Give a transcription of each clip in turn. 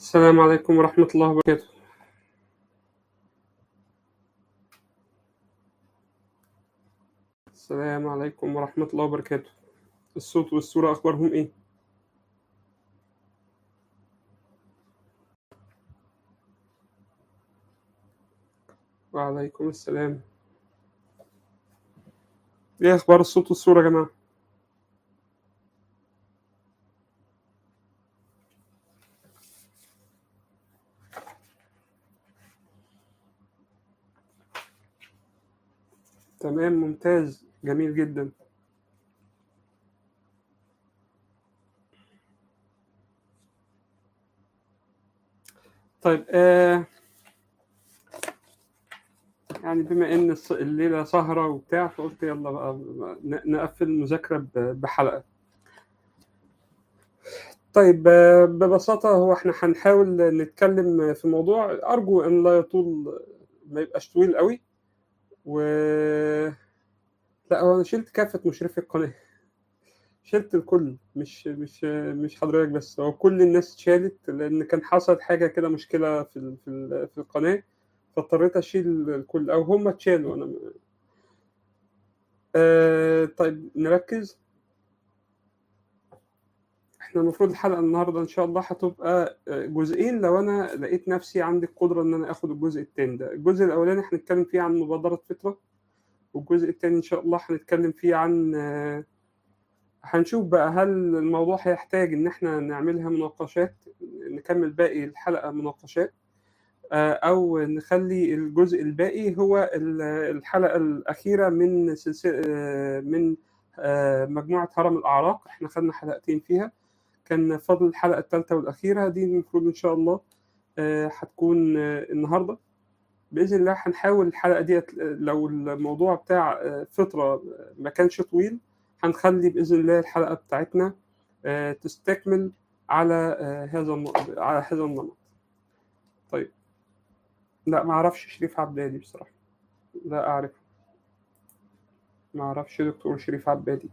السلام عليكم ورحمة الله وبركاته السلام عليكم ورحمة الله وبركاته الصوت والصورة أخبارهم إيه؟ وعليكم السلام إيه أخبار الصوت والصورة يا جماعة؟ تمام ممتاز جميل جدا طيب آه يعني بما ان الص- الليله سهره وبتاع فقلت يلا بقى ن- نقفل المذاكره ب- بحلقه طيب آه، ببساطه هو احنا هنحاول نتكلم في موضوع ارجو ان لا يطول ما يبقاش طويل قوي و لا هو انا شلت كافه مشرفي القناه شلت الكل مش مش مش حضرتك بس هو كل الناس اتشالت لان كان حصلت حاجه كده مشكله في ال- في ال- في القناه فاضطريت اشيل الكل او هم اتشالوا انا آه طيب نركز احنا المفروض الحلقه النهارده ان شاء الله هتبقى آه، جزئين لو انا لقيت نفسي عندي القدره ان انا اخد الجزء التاني ده الجزء الاولاني هنتكلم فيه عن مبادره فطره والجزء التاني ان شاء الله هنتكلم فيه عن آه، هنشوف بقى هل الموضوع هيحتاج ان احنا نعملها مناقشات نكمل باقي الحلقه مناقشات آه، او نخلي الجزء الباقي هو ال- الحلقه الاخيره من سلسله آه، من آه، مجموعه هرم الاعراق احنا خدنا حلقتين فيها كان فاضل الحلقه الثالثه والاخيره دي المفروض ان شاء الله آه، هتكون آه، النهارده باذن الله هنحاول الحلقه ديت لو الموضوع بتاع آه، فطره ما كانش طويل هنخلي باذن الله الحلقه بتاعتنا آه، تستكمل على آه، هذا الم- على هذا النمط طيب لا ما اعرفش شريف عبادي بصراحه لا اعرف ما اعرفش دكتور شريف عبادي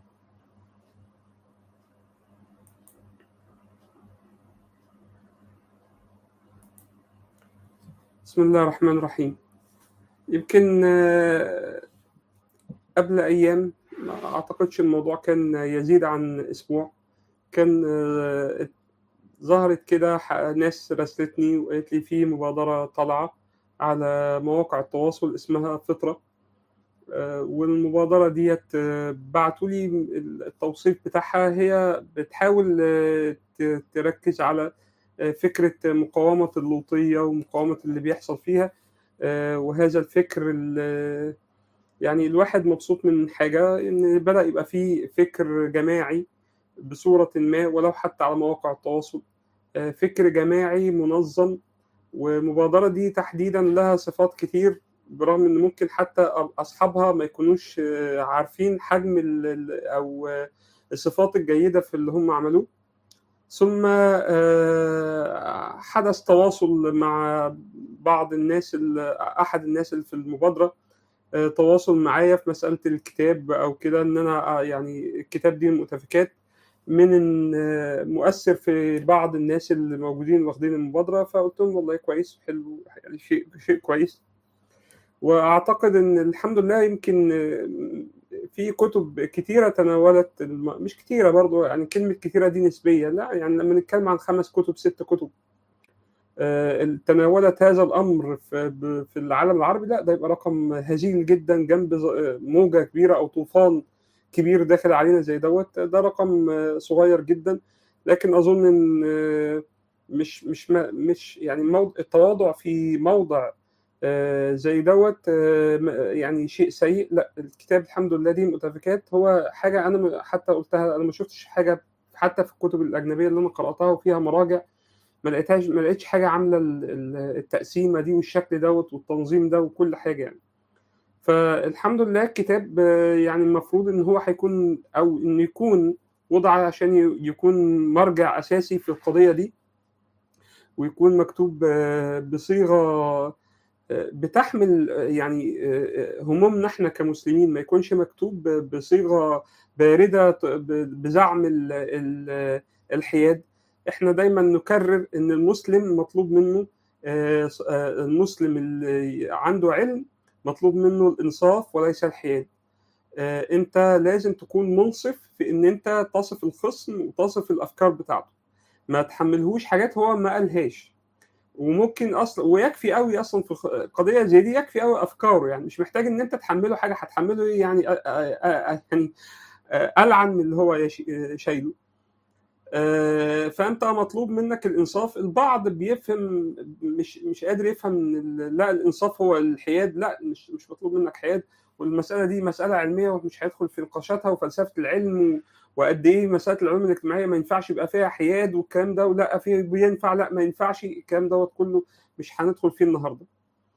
بسم الله الرحمن الرحيم يمكن آه، قبل ايام ما اعتقدش الموضوع كان يزيد عن اسبوع كان آه، ظهرت كده ح- ناس راسلتني وقالت لي في مبادرة طالعة على مواقع التواصل اسمها فطرة آه، والمبادرة ديت آه، بعتوا لي التوصيف بتاعها هي بتحاول آه، ت- تركز على آه، فكرة مقاومة اللوطية ومقاومة اللي بيحصل فيها آه، وهذا الفكر ال- يعني الواحد مبسوط من حاجة إن بدأ يبقى فيه فكر جماعي بصورة ما ولو حتى على مواقع التواصل آه، فكر جماعي منظم والمبادرة دي تحديدا لها صفات كتير برغم ان ممكن حتى اصحابها ما يكونوش آه، عارفين حجم ال- ال- او آه، الصفات الجيدة في اللي هم عملوه ثم آه، حدث تواصل مع بعض الناس ال- احد الناس اللي في المبادرة آه، تواصل معايا في مسألة الكتاب أو كده إن أنا آه، يعني الكتاب دي المؤتفكات من إن، آه، مؤثر في بعض الناس اللي موجودين واخدين المبادرة فقلت لهم والله كويس حلو يعني شيء شيء كويس وأعتقد إن الحمد لله يمكن آه، في كتب كتيرة تناولت الم... مش كتيرة برضو يعني كلمة كتيرة دي نسبية لا يعني لما نتكلم عن خمس كتب ست كتب آه، تناولت هذا الامر في ب- في العالم العربي لا ده يبقى رقم هزيل جدا جنب ز- آه، موجه كبيره او طوفان كبير داخل علينا زي دوت ده رقم آه، صغير جدا لكن اظن ان آه، مش مش ما- مش يعني موضع التواضع في موضع آه، زي دوت آه، م- يعني شيء سيء لا الكتاب الحمد لله دي مؤتفكات هو حاجه انا م- حتى قلتها انا ما شفتش حاجه حتى في الكتب الاجنبيه اللي انا قراتها وفيها مراجع ما لقيتهاش ما لقيتش حاجه عامله ال- ال- التقسيمه دي والشكل دوت والتنظيم ده وكل حاجه يعني فالحمد لله الكتاب آه، يعني المفروض ان هو هيكون او انه يكون وضع عشان ي- يكون مرجع اساسي في القضيه دي ويكون مكتوب آه، بصيغه آه، بتحمل آه، يعني آه، آه، همومنا احنا كمسلمين ما يكونش مكتوب ب- بصيغه بارده ت- ب- بزعم ال- ال- الحياد احنا دايما نكرر ان المسلم مطلوب منه المسلم اللي عنده علم مطلوب منه الانصاف وليس الحياد انت لازم تكون منصف في ان انت تصف الخصم وتصف الافكار بتاعته ما تحملهوش حاجات هو ما قالهاش وممكن اصلا ويكفي قوي اصلا في قضيه زي دي يكفي قوي افكاره يعني مش محتاج ان انت تحمله حاجه هتحمله ايه يعني يعني العن من اللي هو شايله فانت مطلوب منك الانصاف البعض بيفهم مش مش قادر يفهم لا الانصاف هو الحياد لا مش مش مطلوب منك حياد والمساله دي مساله علميه ومش هيدخل في نقاشاتها وفلسفه العلم وقد ايه مساله العلوم الاجتماعيه ما ينفعش يبقى فيها حياد والكلام ده ولا في بينفع لا ما ينفعش الكلام دوت كله مش هندخل فيه النهارده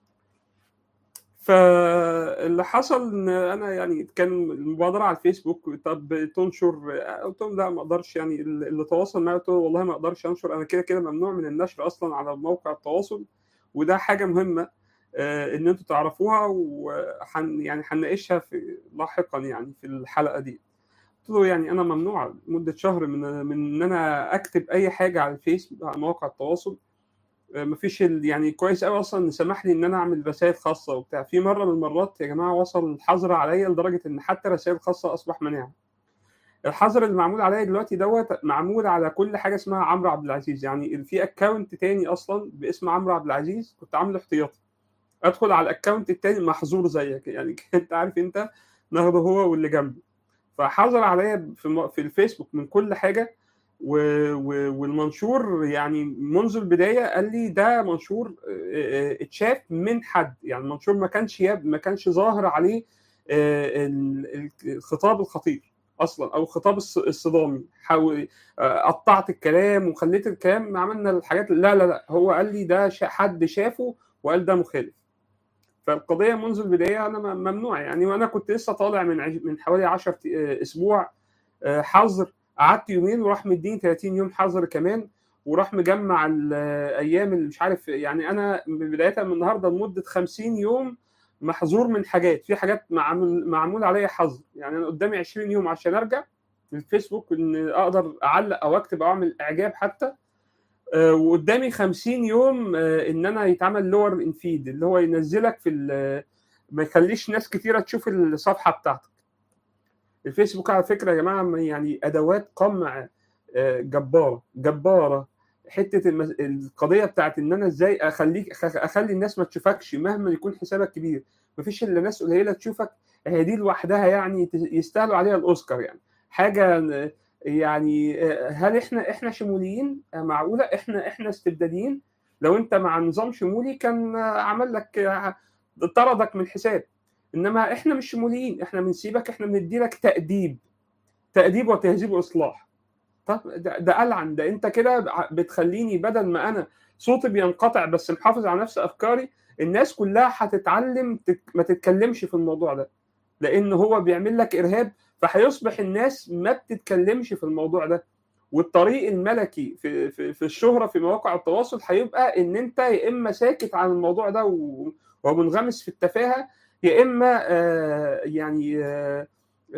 فاللي حصل ان انا يعني كان المبادره على الفيسبوك طب تنشر قلت لهم لا ما اقدرش يعني اللي تواصل معايا قلت له والله ما اقدرش انشر انا كده كده ممنوع من النشر اصلا على موقع التواصل وده حاجه مهمه ان انتوا تعرفوها وحن يعني هنناقشها في لاحقا يعني في الحلقه دي قلت له يعني انا ممنوع مده شهر من من ان انا اكتب اي حاجه على الفيس على مواقع التواصل مفيش يعني كويس قوي اصلا ان سمح لي ان انا اعمل رسائل خاصه وبتاع في مره من المرات يا جماعه وصل الحظر عليا لدرجه ان حتى رسائل خاصه اصبح مناعه الحظر اللي معمول عليا دلوقتي دوت معمول على كل حاجه اسمها عمرو عبد العزيز يعني في اكونت تاني اصلا باسم عمرو عبد العزيز كنت عامله احتياطي ادخل على الاكونت التاني محظور زيك يعني انت عارف انت ناخده هو واللي جنبه فحظر عليا في في الفيسبوك من كل حاجه و... و... والمنشور يعني منذ البدايه قال لي ده منشور اتشاف من حد يعني المنشور ما كانش يب... ما كانش ظاهر عليه الخطاب الخطير اصلا او الخطاب الصدامي حاول قطعت الكلام وخليت الكلام عملنا الحاجات لا لا لا هو قال لي ده حد شافه وقال ده مخالف فالقضيه منذ البدايه انا ممنوع يعني وانا كنت لسه طالع من من حوالي 10 اسبوع حظر قعدت يومين وراح مديني 30 يوم حظر كمان وراح مجمع الايام اللي مش عارف يعني انا بدايه من النهارده لمده 50 يوم محظور من حاجات في حاجات معمول معمول عليا حظر يعني انا قدامي 20 يوم عشان ارجع للفيسبوك ان اقدر اعلق او اكتب او اعمل اعجاب حتى أه وقدامي 50 يوم أه ان انا يتعمل لور ان فيد اللي هو ينزلك في ما يخليش ناس كتيره تشوف الصفحه بتاعتك الفيسبوك على فكره يا جماعه يعني ادوات قمع جباره جباره حته القضيه بتاعت ان انا ازاي اخليك اخلي الناس ما تشوفكش مهما يكون حسابك كبير مفيش الا ناس قليله تشوفك هي دي لوحدها يعني يستاهلوا عليها الاوسكار يعني حاجه يعني هل احنا احنا شموليين معقوله احنا احنا استبداديين لو انت مع نظام شمولي كان عمل لك طردك من الحساب انما احنا مش شموليين احنا بنسيبك احنا بندي لك تاديب تاديب وتهذيب واصلاح طب ده, ده العن ده انت كده بتخليني بدل ما انا صوتي بينقطع بس محافظ على نفس افكاري الناس كلها هتتعلم ما تتكلمش في الموضوع ده لان هو بيعمل لك ارهاب فهيصبح الناس ما بتتكلمش في الموضوع ده والطريق الملكي في في, في الشهره في مواقع التواصل هيبقى ان انت يا اما ساكت عن الموضوع ده ومنغمس في التفاهه يا اما آه يعني آه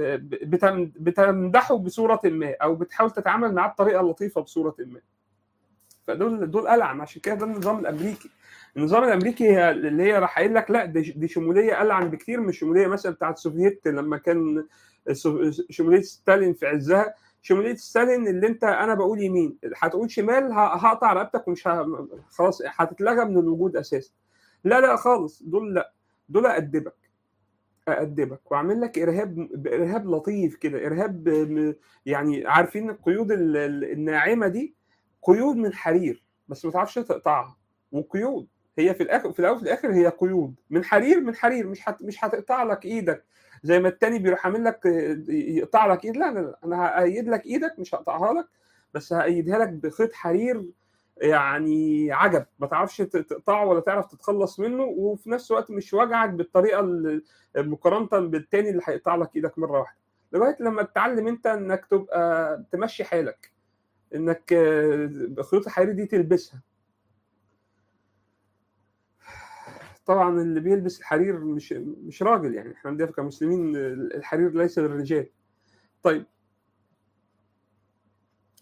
بتمدحه بصوره ما او بتحاول تتعامل معاه بطريقه لطيفه بصوره ما فدول دول العن عشان كده ده النظام الامريكي النظام الامريكي هي اللي هي راح قايل لك لا دي, دي شموليه العن بكتير من الشموليه مثلا بتاعت السوفييت لما كان شموليه ستالين في عزها شموليه ستالين اللي انت انا بقول يمين هتقول شمال هقطع رقبتك ومش ه... خلاص هتتلغى من الوجود اساسا لا لا خالص دول لا دول ادبك أأدبك وأعمل لك إرهاب إرهاب لطيف كده إرهاب يعني عارفين القيود الناعمة دي قيود من حرير بس ما تعرفش تقطعها وقيود هي في الاخر في الاول وفي الاخر هي قيود من حرير من حرير مش هت مش هتقطع لك ايدك زي ما التاني بيروح عامل لك يقطع لك ايد لا, لا لا انا هأيد لك ايدك مش هقطعها لك بس هأيدها لك بخيط حرير يعني عجب ما تعرفش تقطعه ولا تعرف تتخلص منه وفي نفس الوقت مش وجعك بالطريقه مقارنه بالتاني اللي هيقطع لك ايدك مره واحده لغايه لما تتعلم انت انك تبقى تمشي حالك انك خيوط الحرير دي تلبسها طبعا اللي بيلبس الحرير مش مش راجل يعني احنا عندنا كمسلمين الحرير ليس للرجال طيب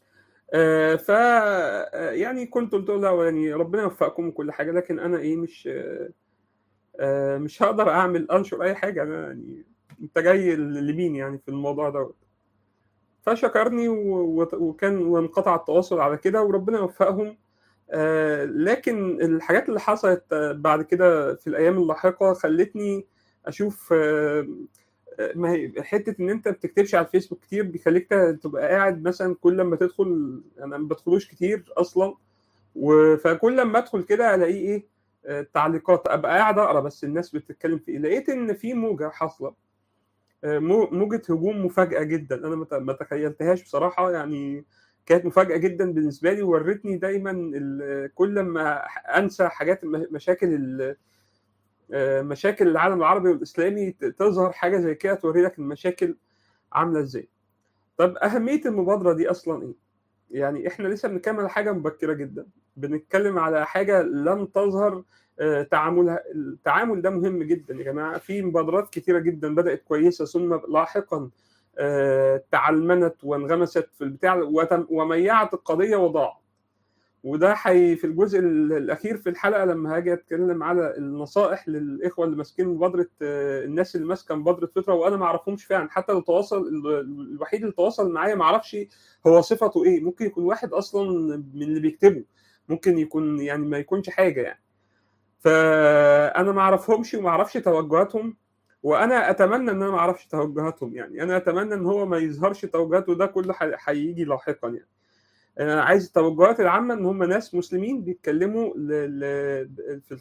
آه، ف آه، يعني كنت قلت له يعني ربنا يوفقكم وكل حاجه لكن انا ايه مش آه، مش هقدر اعمل انشر اي حاجه انا يعني انت جاي لمين يعني في الموضوع دوت فشكرني وكان وانقطع التواصل على كده وربنا يوفقهم لكن الحاجات اللي حصلت بعد كده في الايام اللاحقه خلتني اشوف ما هي حته ان انت ما بتكتبش على الفيسبوك كتير بيخليك تبقى قاعد مثلا كل ما تدخل انا ما بدخلوش كتير اصلا فكل لما ادخل كده الاقيه ايه آه، تعليقات ابقى قاعد اقرا بس الناس بتتكلم في ايه لقيت ان في موجه حاصله آه، موجه هجوم مفاجاه جدا انا ما تخيلتهاش بصراحه يعني كانت مفاجاه جدا بالنسبه لي وورتني دايما كل ما انسى حاجات مشاكل آه، مشاكل العالم العربي والاسلامي تظهر حاجه زي كده توري لك المشاكل عامله ازاي طب اهميه المبادره دي اصلا ايه يعني احنا لسه بنتكلم على حاجه مبكره جدا بنتكلم على حاجه لم تظهر آه، تعاملها التعامل ده مهم جدا يا جماعه في مبادرات كثيره جدا بدات كويسه ثم لاحقا آه، تعلمنت وانغمست في البتاع وميعت القضيه وضاعت وده حي في الجزء الاخير في الحلقه لما هاجي اتكلم على النصائح للاخوه اللي ماسكين مبادره آه، الناس اللي ماسكه مبادره فطره وانا ما اعرفهمش فعلا حتى لو تواصل الوحيد اللي تواصل معايا ما اعرفش هو صفته ايه ممكن يكون واحد اصلا من اللي بيكتبه ممكن يكون يعني ما يكونش حاجه يعني فانا ما اعرفهمش وما اعرفش توجهاتهم وانا اتمنى ان انا ما اعرفش توجهاتهم يعني انا اتمنى ان هو ما يظهرش توجهاته ده كله هيجي لاحقا يعني انا عايز التوجهات العامه ان هم ناس مسلمين بيتكلموا في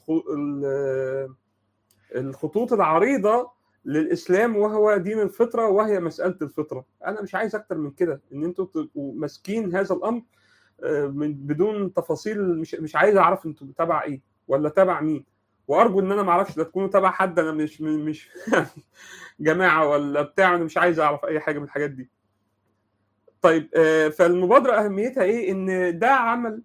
الخطوط العريضه للاسلام وهو دين الفطره وهي مساله الفطره انا مش عايز اكتر من كده ان انتوا تبقوا ماسكين هذا الامر آه، من بدون تفاصيل مش مش عايز اعرف انتوا تبع ايه ولا تبع مين وارجو ان انا ما اعرفش لا تكونوا تبع حد انا مش مش جماعه ولا بتاع انا مش عايز اعرف اي حاجه من الحاجات دي طيب آه، فالمبادرة أهميتها إيه؟ إن ده عمل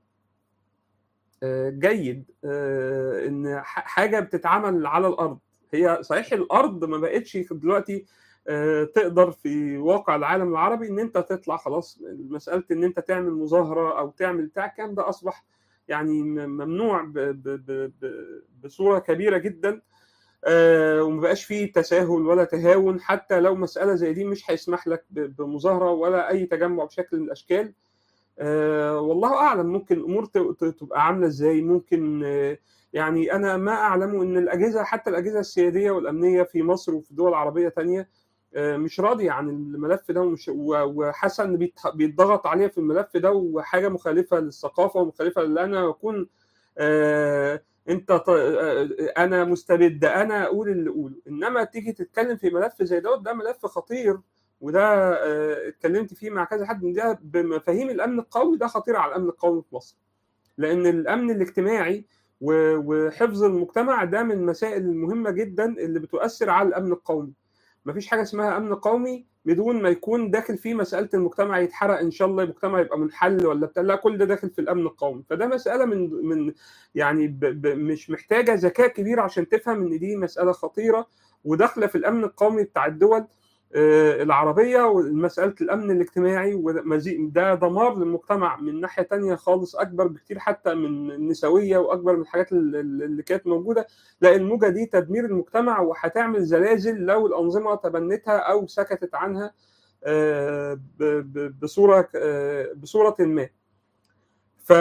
آه، جيد آه، إن حاجة بتتعمل على الأرض هي صحيح الأرض ما بقتش دلوقتي تقدر في واقع العالم العربي إن أنت تطلع خلاص مسألة إن أنت تعمل مظاهرة أو تعمل بتاع كان ده أصبح يعني ممنوع بصورة كبيرة جدا آه وما بقاش فيه تساهل ولا تهاون حتى لو مساله زي دي مش هيسمح لك بمظاهره ولا اي تجمع بشكل من الاشكال آه والله اعلم ممكن الامور تبقى عامله ازاي ممكن آه يعني انا ما اعلم ان الاجهزه حتى الاجهزه السياديه والامنيه في مصر وفي دول عربيه تانية آه، مش راضيه عن الملف ده ومش وحاسه ان بيتضغط عليها في الملف ده وحاجه مخالفه للثقافه ومخالفه اللي انا اكون آه انت ط... انا مستبد انا اقول اللي اقوله انما تيجي تتكلم في ملف زي دوت ده ملف خطير وده آه، اتكلمت فيه مع كذا حد من ده بمفاهيم الامن القومي ده خطير على الامن القومي في مصر لان الامن الاجتماعي وحفظ المجتمع ده من المسائل المهمه جدا اللي بتؤثر على الامن القومي مفيش حاجه اسمها امن قومي بدون ما يكون داخل فيه مساله المجتمع يتحرق ان شاء الله المجتمع يبقى منحل ولا بتاع لا كل ده داخل في الامن القومي فده مساله من من يعني ب ب مش محتاجه ذكاء كبير عشان تفهم ان دي مساله خطيره وداخله في الامن القومي بتاع الدول آه، العربية ومسألة الأمن الاجتماعي ده دمار للمجتمع من ناحية تانية خالص أكبر بكتير حتى من النسوية وأكبر من الحاجات اللي كانت موجودة لا الموجة دي تدمير المجتمع وهتعمل زلازل لو الأنظمة تبنتها أو سكتت عنها آه، بصورة آه، بصورة ما ف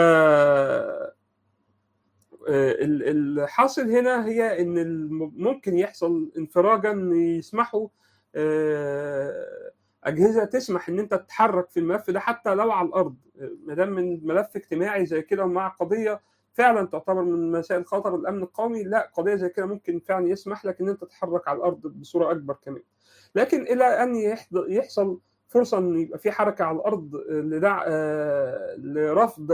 الحاصل هنا هي ان ممكن يحصل انفراجا يسمحوا آه، اجهزه تسمح ان انت تتحرك في الملف ده حتى لو على الارض ما دام من ملف اجتماعي زي كده ومع قضيه فعلا تعتبر من مسائل خطر الامن القومي لا قضيه زي كده ممكن فعلا يسمح لك ان انت تتحرك على الارض بصوره اكبر كمان لكن الى ان يحصل فرصه ان يبقى في حركه على الارض لدع آه، لرفض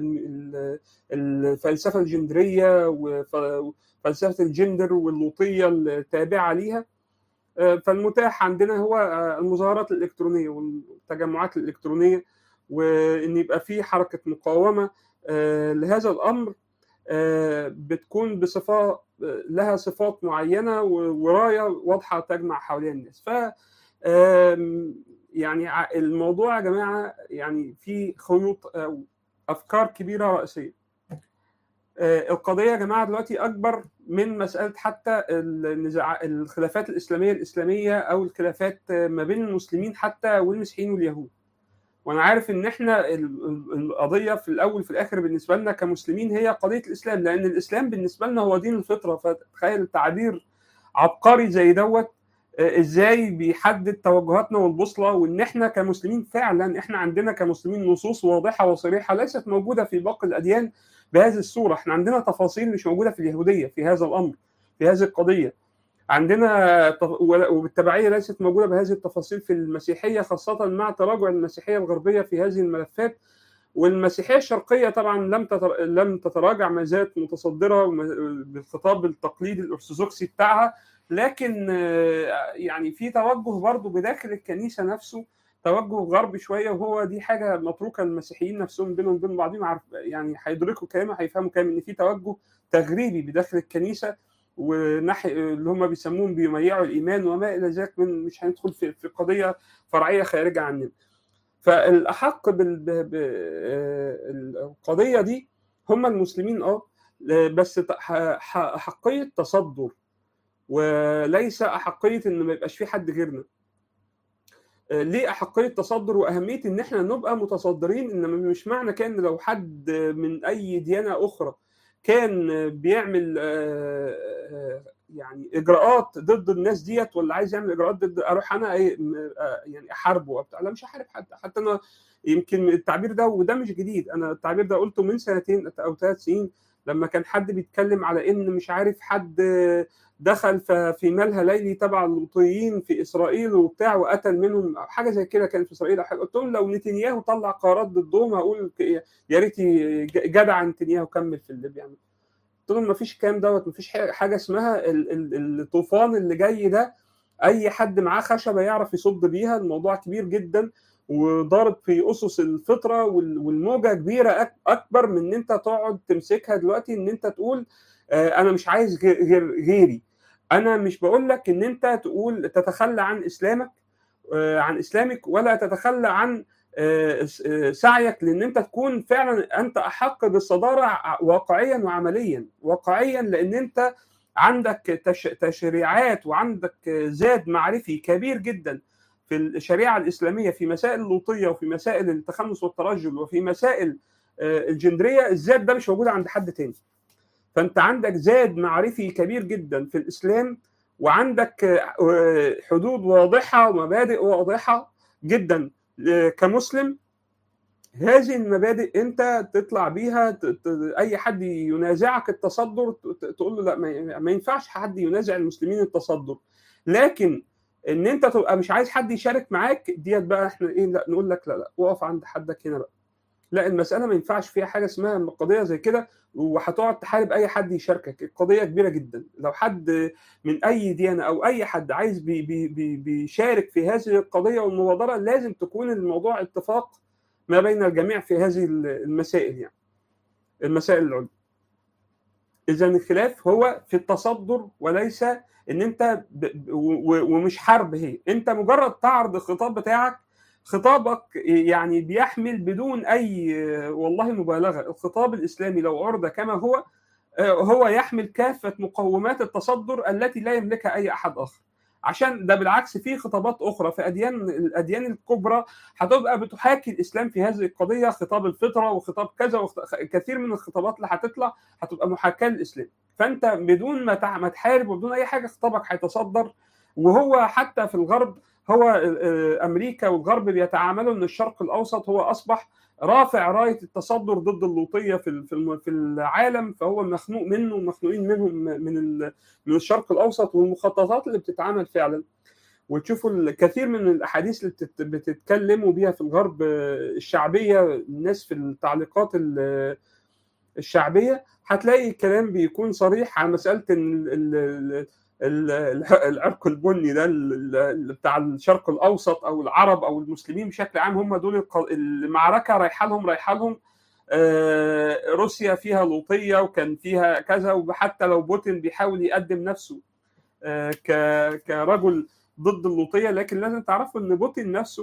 الفلسفه الجندريه وفلسفه الجندر واللوطيه التابعه ليها آه، فالمتاح عندنا هو آه، المظاهرات الالكترونيه والتجمعات الالكترونيه وان يبقى في حركه مقاومه آه، لهذا الامر بتكون بصفات لها صفات معينه ورايه واضحه تجمع حوالين الناس ف يعني ع- الموضوع يا جماعه يعني في خيوط او افكار كبيره رئيسيه آه، القضيه يا جماعه دلوقتي اكبر من مساله حتى النزاع الخلافات الاسلاميه الاسلاميه او الخلافات آه، ما بين المسلمين حتى والمسيحيين واليهود وانا عارف ان احنا ال- ال- القضيه في الاول في الاخر بالنسبه لنا كمسلمين هي قضيه الاسلام لان الاسلام بالنسبه لنا هو دين الفطره فتخيل تعبير عبقري زي دوت آه، ازاي بيحدد توجهاتنا والبوصله وان احنا كمسلمين فعلا احنا عندنا كمسلمين نصوص واضحه وصريحه ليست موجوده في باقي الاديان بهذه الصوره احنا عندنا تفاصيل مش موجوده في اليهوديه في هذا الامر في هذه القضيه عندنا تف- ولا- وبالتبعيه ليست موجوده بهذه التفاصيل في المسيحيه خاصه مع تراجع المسيحيه الغربيه في هذه الملفات والمسيحيه الشرقيه طبعا لم تتر... لم تتراجع ما زالت متصدره وم- بالخطاب التقليدي الارثوذكسي بتاعها لكن آه، يعني في توجه برضه بداخل الكنيسه نفسه توجه غربي شويه وهو دي حاجه متروكه للمسيحيين نفسهم بينهم وبين بعضهم عارف يعني هيدركوا كلامه هيفهموا كلام ان في توجه تغريبي بداخل الكنيسه وناحيه اللي هم بيسموهم بيميعوا الايمان وما الى ذلك من مش هندخل في في قضيه فرعيه خارجه عننا. فالاحق بال ب- ب- آه، القضيه دي هم المسلمين اه بس ت- ح- ح- احقيه تصدر وليس احقيه ان ما يبقاش في حد غيرنا آه، ليه احقيه تصدر واهميه ان احنا نبقى متصدرين ان مش معنى كان لو حد من اي ديانه اخرى كان بيعمل آه، آه، يعني اجراءات ضد الناس ديت ولا عايز يعمل اجراءات ضد اروح انا إيه، م- آه، يعني احاربه وبتاع لا مش هحارب حد حتى انا يمكن التعبير ده وده مش جديد انا التعبير ده قلته من سنتين او ثلاث سنين لما كان حد بيتكلم على ان مش عارف حد دخل ف- في ملهى ليلي تبع اللوطيين في اسرائيل وبتاع وقتل منهم أو حاجه زي كده كان في اسرائيل أو حاجه قلت لهم لو نتنياهو طلع قرارات ضدهم هقول ك- يا ريت ي- جدع نتنياهو كمل في اللي بيعمله قلت لهم مفيش الكلام دوت مفيش ح- حاجه اسمها ال- ال- الطوفان اللي جاي ده اي حد معاه خشبه يعرف يصد بيها الموضوع كبير جدا وضارب في اسس الفطره وال- والموجه كبيره أك- اكبر من ان انت تقعد تمسكها دلوقتي ان انت تقول آه، انا مش عايز غير غير- غيري انا مش بقول لك ان انت تقول تتخلى عن اسلامك آه، عن اسلامك ولا تتخلى عن آه، س- آه، سعيك لان انت تكون فعلا انت احق بالصداره ع- واقعيا وعمليا واقعيا لان انت عندك تش- تشريعات وعندك آه، زاد معرفي كبير جدا في الشريعه الاسلاميه في مسائل اللوطيه وفي مسائل التخنث والترجل وفي مسائل آه، الجندريه الزاد ده مش موجود عند حد تاني فانت عندك زاد معرفي كبير جدا في الاسلام وعندك آه، حدود واضحه ومبادئ واضحه جدا آه، كمسلم هذه المبادئ انت تطلع بيها ت- ت- اي حد ينازعك التصدر ت- ت- تقول له لا ما ما ينفعش حد ينازع المسلمين التصدر لكن ان انت تبقى مش عايز حد يشارك معاك ديت بقى احنا ايه لا نقول لك لا لا وقف عند حدك هنا بقى لا المساله ما ينفعش فيها حاجه اسمها قضيه زي كده وهتقعد تحارب اي حد يشاركك القضيه كبيره جدا لو حد من اي ديانه او اي حد عايز بي بي بي بيشارك في هذه القضيه والمبادره لازم تكون الموضوع اتفاق ما بين الجميع في هذه المسائل يعني المسائل العليا اذا الخلاف هو في التصدر وليس ان انت ب... ب... و... ومش حرب هي انت مجرد تعرض الخطاب بتاعك خطابك يعني بيحمل بدون اي والله مبالغه الخطاب الاسلامي لو عرض كما هو هو يحمل كافه مقومات التصدر التي لا يملكها اي احد اخر عشان ده بالعكس في خطابات اخرى في اديان الاديان الكبرى هتبقى بتحاكي الاسلام في هذه القضيه خطاب الفطره وخطاب كذا وكثير من الخطابات اللي هتطلع هتبقى محاكاه للاسلام فانت بدون ما تع- ما تحارب وبدون اي حاجه خطابك هيتصدر وهو حتى في الغرب هو آه، امريكا والغرب بيتعاملوا ان الشرق الاوسط هو اصبح رافع رايه التصدر ضد اللوطيه في ال- في الم- في العالم فهو مخنوق منه ومخنوقين منهم من ال- من الشرق الاوسط والمخططات اللي بتتعمل فعلا وتشوفوا الكثير من الاحاديث اللي بتت- بتتكلموا بيها في الغرب آه، الشعبيه الناس في التعليقات ال- الشعبيه هتلاقي الكلام بيكون صريح عن مساله ان ال- ال- ال- ال- العرق البني ده ال- ال- بتاع الشرق الاوسط او العرب او المسلمين بشكل عام هم دول الق- المعركه رايحه لهم رايحه لهم آه، روسيا فيها لوطيه وكان فيها كذا وحتى لو بوتين بيحاول يقدم نفسه آه، ك- كرجل ضد اللوطيه لكن لازم تعرفوا ان بوتين نفسه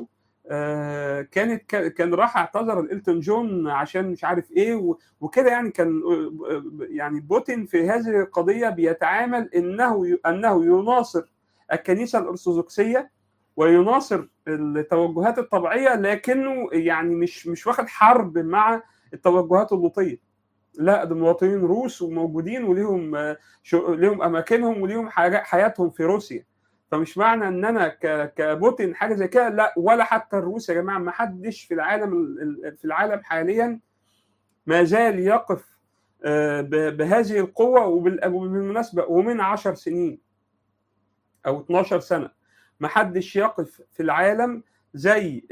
آه، كانت كان راح اعتذر لإلتون جون عشان مش عارف ايه وكده يعني كان يعني بوتين في هذه القضيه بيتعامل انه انه يناصر الكنيسه الارثوذكسيه ويناصر التوجهات الطبيعيه لكنه يعني مش مش واخد حرب مع التوجهات اللوطيه لا ده مواطنين روس وموجودين وليهم ليهم اماكنهم وليهم حياتهم في روسيا فمش معنى ان انا كبوتين حاجه زي كده لا ولا حتى الروس يا جماعه ما حدش في العالم في العالم حاليا ما زال يقف بهذه القوه وبالمناسبه ومن 10 سنين او 12 سنه ما حدش يقف في العالم زي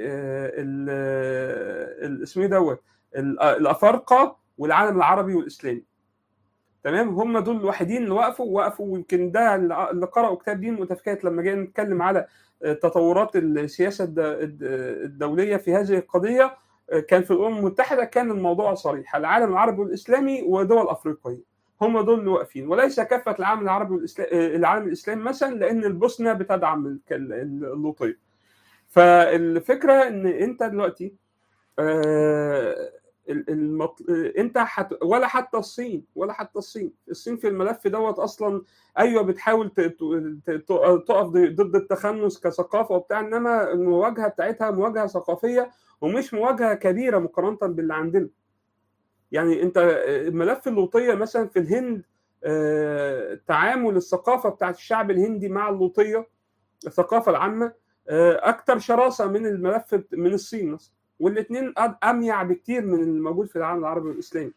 اسمه دوت الافارقه والعالم العربي والاسلامي تمام هم دول الوحيدين اللي وقفوا وقفوا ويمكن ده اللي قرأوا كتاب دين المتفكات لما جينا نتكلم على تطورات السياسه الدوليه في هذه القضيه كان في الامم المتحده كان الموضوع صريح العالم العربي والاسلامي ودول افريقيه هم دول اللي واقفين وليس كافه العالم العربي والاسلامي العالم الاسلامي مثلا لان البوسنه بتدعم اللوطيه فالفكره ان انت دلوقتي آه المطل... انت حت... ولا حتى الصين ولا حتى الصين الصين في الملف دوت اصلا ايوه بتحاول ت... ت... تقف ضد التخنث كثقافه وبتاع انما المواجهه بتاعتها مواجهه ثقافيه ومش مواجهه كبيره مقارنه باللي عندنا يعني انت ملف اللوطيه مثلا في الهند تعامل الثقافه بتاعت الشعب الهندي مع اللوطيه الثقافه العامه اكثر شراسه من الملف من الصين مثلا والاثنين اميع بكتير من الموجود في العالم العربي والاسلامي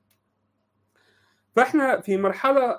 فاحنا في مرحله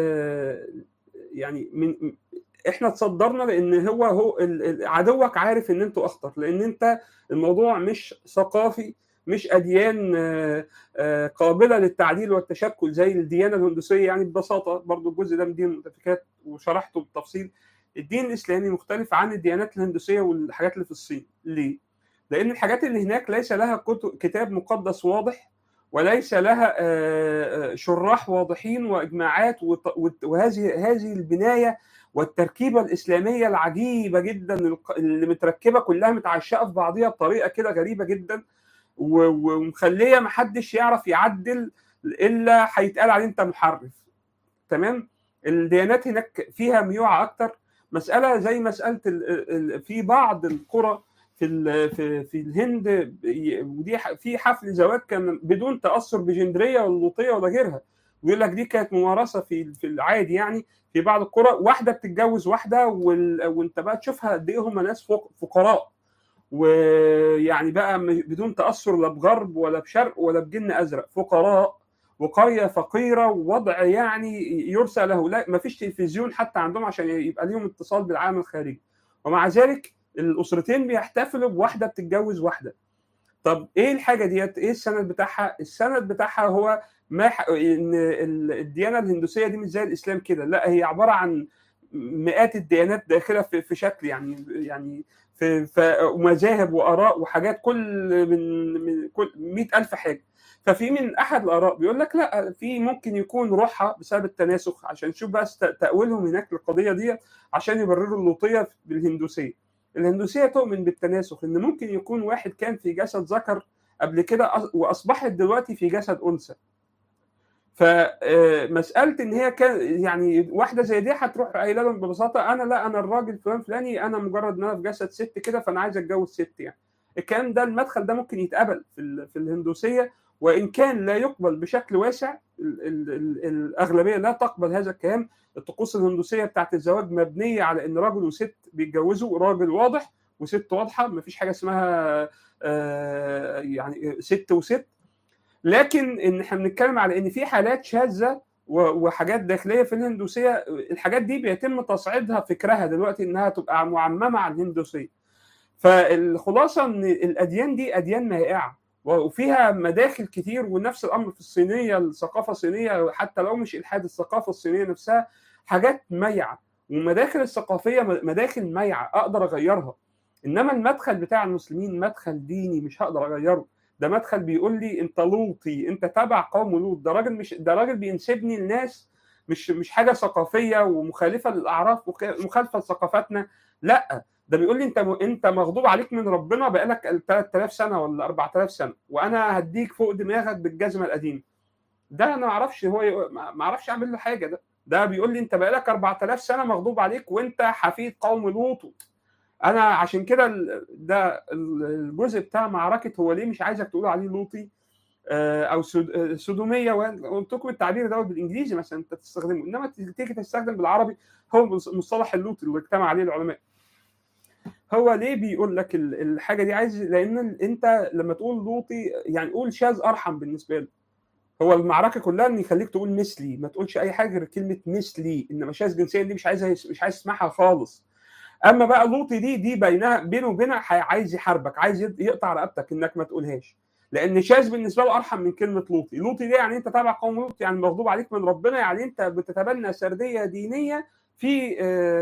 يعني من احنا تصدرنا لان هو هو عدوك عارف ان انتوا اخطر لان انت الموضوع مش ثقافي مش اديان قابله للتعديل والتشكل زي الديانه الهندوسيه يعني ببساطه برضو الجزء ده من دين المتفكات وشرحته بالتفصيل الدين الاسلامي مختلف عن الديانات الهندوسيه والحاجات اللي في الصين ليه؟ لان الحاجات اللي هناك ليس لها كتاب مقدس واضح وليس لها شراح واضحين واجماعات وهذه هذه البنايه والتركيبه الاسلاميه العجيبه جدا اللي متركبه كلها متعشقه في بعضيها بطريقه كده غريبه جدا ومخليه ما حدش يعرف يعدل الا هيتقال عليه انت محرف تمام الديانات هناك فيها ميوعه اكتر مساله زي مساله في بعض القرى في في في الهند ودي في حفل زواج كان بدون تاثر بجندريه ولا لوطيه ولا غيرها ويقول لك دي كانت ممارسه في في العادي يعني في بعض القرى واحده بتتجوز واحده وانت بقى تشوفها قد ايه هم ناس فقراء ويعني بقى بدون تاثر لا بغرب ولا بشرق ولا بجن ازرق فقراء وقريه فقيره ووضع يعني يرسى له لا ما فيش تلفزيون حتى عندهم عشان يبقى ليهم اتصال بالعالم الخارجي ومع ذلك الاسرتين بيحتفلوا بواحده بتتجوز واحده طب ايه الحاجه ديت ايه السند بتاعها السند بتاعها هو ما ح... ان الديانه الهندوسيه دي مش زي الاسلام كده لا هي عباره عن مئات الديانات داخله في, في شكل يعني يعني في, في مذاهب واراء وحاجات كل من من كل 100000 حاجه ففي من احد الاراء بيقول لك لا في ممكن يكون روحها بسبب التناسخ عشان نشوف بقى تاويلهم هناك للقضيه دي عشان يبرروا اللوطيه بالهندوسيه الهندوسيه تؤمن بالتناسخ ان ممكن يكون واحد كان في جسد ذكر قبل كده واصبحت دلوقتي في جسد انثى فمساله ان هي كان يعني واحده زي دي هتروح قايله لهم ببساطه انا لا انا الراجل فلان فلاني انا مجرد ان انا في جسد ست كده فانا عايز اتجوز ست يعني الكلام ده المدخل ده ممكن يتقبل في في الهندوسيه وان كان لا يقبل بشكل واسع ال ال ال الاغلبيه لا تقبل هذا الكلام الطقوس الهندوسيه بتاعت الزواج مبنيه على ان راجل وست بيتجوزوا راجل واضح وست واضحه ما فيش حاجه اسمها آه يعني ست وست لكن ان احنا بنتكلم على ان في حالات شاذه وحاجات داخليه في الهندوسيه الحاجات دي بيتم تصعيدها فكرها دلوقتي انها تبقى معممه على الهندوسيه فالخلاصه ان الاديان دي اديان مائعه وفيها مداخل كتير ونفس الامر في الصينيه الثقافه الصينيه حتى لو مش الحاد الثقافه الصينيه نفسها حاجات ميعه والمداخل الثقافيه مداخل ميعه اقدر اغيرها انما المدخل بتاع المسلمين مدخل ديني مش هقدر اغيره ده مدخل بيقول لي انت لوطي انت تبع قوم لوط ده راجل مش ده راجل بينسبني لناس مش مش حاجه ثقافيه ومخالفه للاعراف مخالفه لثقافتنا لا ده بيقول لي انت انت مغضوب عليك من ربنا بقالك 3000 سنه ولا 4000 سنه وانا هديك فوق دماغك بالجزمه القديمه ده انا ما اعرفش هو ما اعرفش اعمل له حاجه ده ده بيقول لي انت بقالك 4000 سنه مغضوب عليك وانت حفيد قوم لوط انا عشان كده ده الجزء بتاع معركه هو ليه مش عايزك تقول عليه لوطي او سودوميه وقلت لكم التعبير دوت بالانجليزي مثلا انت تستخدمه انما تيجي تستخدم بالعربي هو مصطلح اللوطي اللي اجتمع عليه العلماء هو ليه بيقول لك الحاجه دي عايز لان انت لما تقول لوطي يعني قول شاذ ارحم بالنسبه له هو المعركه كلها ان يخليك تقول مثلي ما تقولش اي حاجه غير كلمه مثلي انما شاذ جنسيا دي مش عايزها مش عايز تسمعها خالص اما بقى لوطي دي دي بينها بينه وبينها عايز يحاربك عايز يقطع رقبتك انك ما تقولهاش لان شاذ بالنسبه له ارحم من كلمه لوطي لوطي دي يعني انت تابع قوم لوط يعني مغضوب عليك من ربنا يعني انت بتتبنى سرديه دينيه في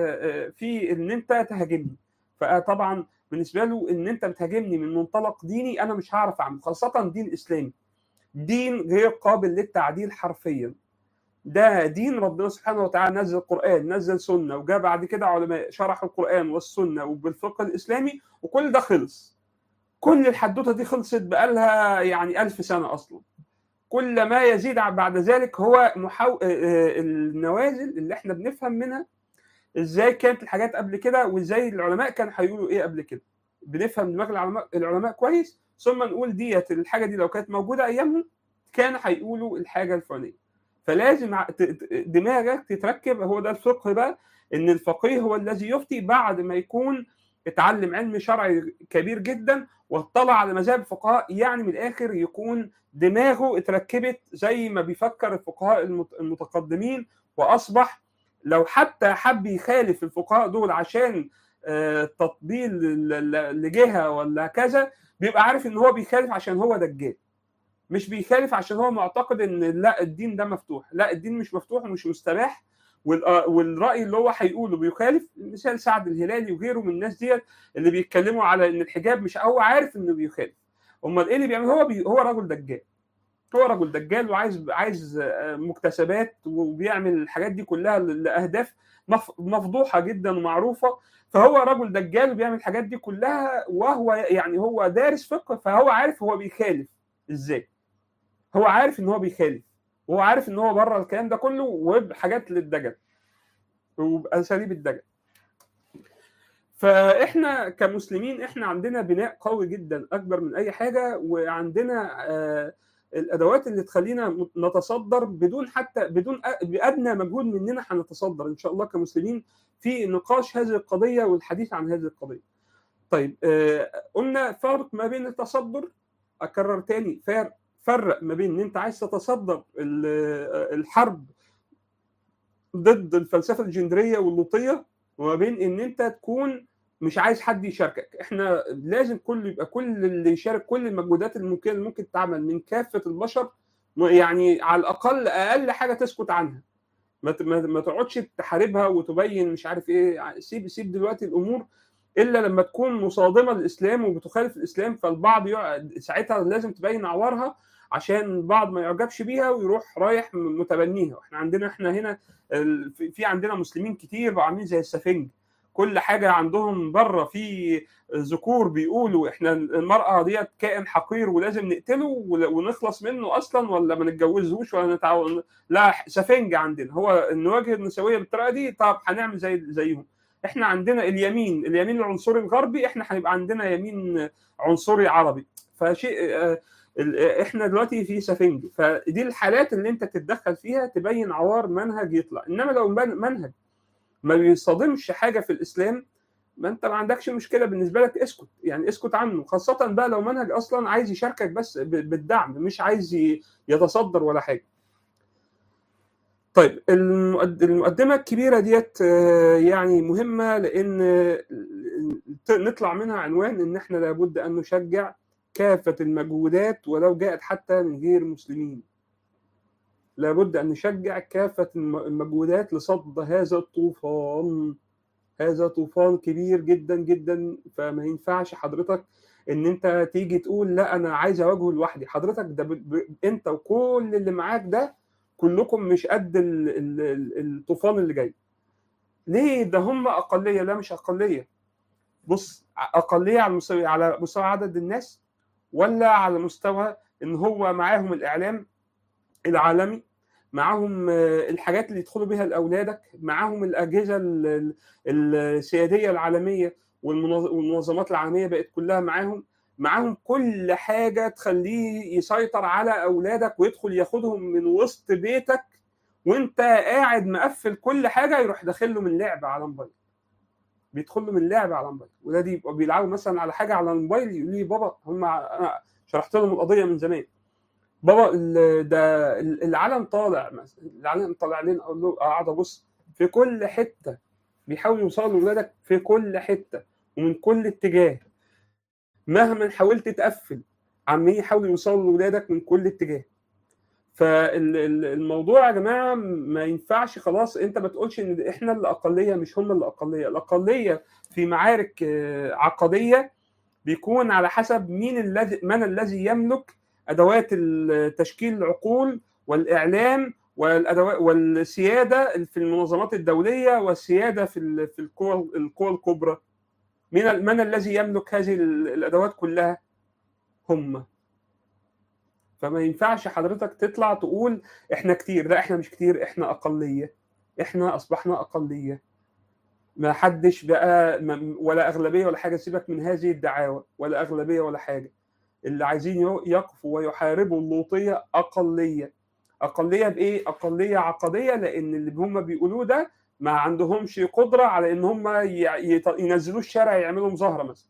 في ان انت تهاجمني فطبعا بالنسبه له ان انت بتهاجمني من منطلق ديني انا مش هعرف اعمل خاصه دين اسلامي دين غير قابل للتعديل حرفيا ده دين ربنا سبحانه وتعالى نزل القرآن نزل سنة وجاء بعد كده علماء شرحوا القرآن والسنة وبالفقه الإسلامي وكل ده خلص كل الحدوتة دي خلصت بقالها يعني ألف سنة أصلا كل ما يزيد بعد ذلك هو محاو... النوازل اللي احنا بنفهم منها ازاي كانت الحاجات قبل كده وازاي العلماء كانوا هيقولوا ايه قبل كده بنفهم دماغ العلماء العلماء كويس ثم نقول ديت الحاجه دي لو كانت موجوده ايامهم كانوا هيقولوا الحاجه الفلانيه فلازم دماغك تتركب هو ده الفقه بقى ان الفقيه هو الذي يفتي بعد ما يكون اتعلم علم شرعي كبير جدا واطلع على مذاهب الفقهاء يعني من الاخر يكون دماغه اتركبت زي ما بيفكر الفقهاء المتقدمين واصبح لو حتى حب يخالف الفقهاء دول عشان تطبيل لجهه ولا كذا بيبقى عارف ان هو بيخالف عشان هو دجال مش بيخالف عشان هو معتقد ان لا الدين ده مفتوح لا الدين مش مفتوح ومش مستباح والراي اللي هو هيقوله بيخالف مثال سعد الهلالي وغيره من الناس ديت اللي بيتكلموا على ان الحجاب مش هو عارف انه بيخالف امال ايه اللي بيعمل هو بي هو رجل دجال هو رجل دجال وعايز عايز مكتسبات وبيعمل الحاجات دي كلها لاهداف مفضوحه جدا ومعروفه فهو رجل دجال وبيعمل الحاجات دي كلها وهو يعني هو دارس فقه فهو عارف هو بيخالف ازاي هو عارف ان هو بيخالف وهو عارف ان هو بره الكلام ده كله وبحاجات للدجل وباساليب الدجل فاحنا كمسلمين احنا عندنا بناء قوي جدا اكبر من اي حاجه وعندنا آه الادوات اللي تخلينا نتصدر بدون حتى بدون بادنى مجهود مننا هنتصدر ان شاء الله كمسلمين في نقاش هذه القضيه والحديث عن هذه القضيه. طيب آه قلنا فرق ما بين التصدر اكرر تاني فرق فرق ما بين ان انت عايز تتصدر الحرب ضد الفلسفه الجندريه واللوطيه وما بين ان انت تكون مش عايز حد يشاركك احنا لازم كل يبقى كل اللي يشارك كل المجهودات الممكن اللي ممكن تتعمل من كافه البشر يعني على الاقل اقل حاجه تسكت عنها ما ما تقعدش تحاربها وتبين مش عارف ايه سيب سيب دلوقتي الامور الا لما تكون مصادمه للاسلام وبتخالف الاسلام فالبعض ساعتها لازم تبين عوارها عشان البعض ما يعجبش بيها ويروح رايح متبنيها احنا عندنا احنا هنا في عندنا مسلمين كتير عاملين زي السفنج كل حاجه عندهم بره في ذكور بيقولوا احنا المراه ديت كائن حقير ولازم نقتله ونخلص منه اصلا ولا ما نتجوزهوش ولا نتعاون لا سفنج عندنا هو نواجه النسويه بالطريقه دي طب هنعمل زي زيهم احنا عندنا اليمين اليمين العنصري الغربي احنا هيبقى عندنا يمين عنصري عربي فشيء احنا دلوقتي في سفنج فدي الحالات اللي انت تتدخل فيها تبين عوار منهج يطلع انما لو منهج ما بيصادمش حاجه في الاسلام ما انت ما عندكش مشكله بالنسبه لك اسكت يعني اسكت عنه خاصه بقى لو منهج اصلا عايز يشاركك بس بالدعم مش عايز يتصدر ولا حاجه طيب المقدمه الكبيره ديت يعني مهمه لان نطلع منها عنوان ان احنا لابد ان نشجع كافه المجهودات ولو جاءت حتى من غير مسلمين لابد ان نشجع كافه المجهودات لصد هذا الطوفان هذا طوفان كبير جدا جدا فما ينفعش حضرتك ان انت تيجي تقول لا انا عايز اواجهه لوحدي حضرتك ده ب... ب... انت وكل اللي معاك ده كلكم مش قد ال... ال... الطوفان اللي جاي ليه ده هم اقليه لا مش اقليه بص اقليه على مستوى على مستوى عدد الناس ولا على مستوى ان هو معاهم الاعلام العالمي معاهم الحاجات اللي يدخلوا بها لاولادك معاهم الاجهزه السياديه العالميه والمنظمات العالميه بقت كلها معاهم معاهم كل حاجه تخليه يسيطر على اولادك ويدخل ياخدهم من وسط بيتك وانت قاعد مقفل كل حاجه يروح داخل له من لعبه على موبايل بيدخل له من لعبه على موبايل ولاد يبقوا بيلعبوا مثلا على حاجه على الموبايل يقول لي بابا هم انا شرحت لهم القضيه من زمان بابا ده العالم طالع مثلا العالم طالع لنا اقول له اقعد ابص في كل حته بيحاول يوصل لاولادك في كل حته ومن كل اتجاه مهما حاولت تقفل عمالين يحاولوا يوصلوا لاولادك من كل اتجاه فالموضوع يا جماعه ما ينفعش خلاص انت ما تقولش ان احنا اللي اقليه مش هم اللي اقليه الاقليه في معارك عقديه بيكون على حسب مين الذي من الذي يملك ادوات تشكيل العقول والاعلام والادوات والسياده في المنظمات الدوليه والسياده في في القوى القوى الكبرى من من الذي يملك هذه الادوات كلها هم فما ينفعش حضرتك تطلع تقول احنا كتير لا احنا مش كتير احنا اقليه احنا اصبحنا اقليه ما حدش بقى ولا اغلبيه ولا حاجه سيبك من هذه الدعاوى ولا اغلبيه ولا حاجه اللي عايزين يقفوا ويحاربوا اللوطيه اقليه اقليه بايه اقليه عقديه لان اللي هم بيقولوه ده ما عندهمش قدره على ان هم ينزلوه الشارع يعملوا مظاهره مثلا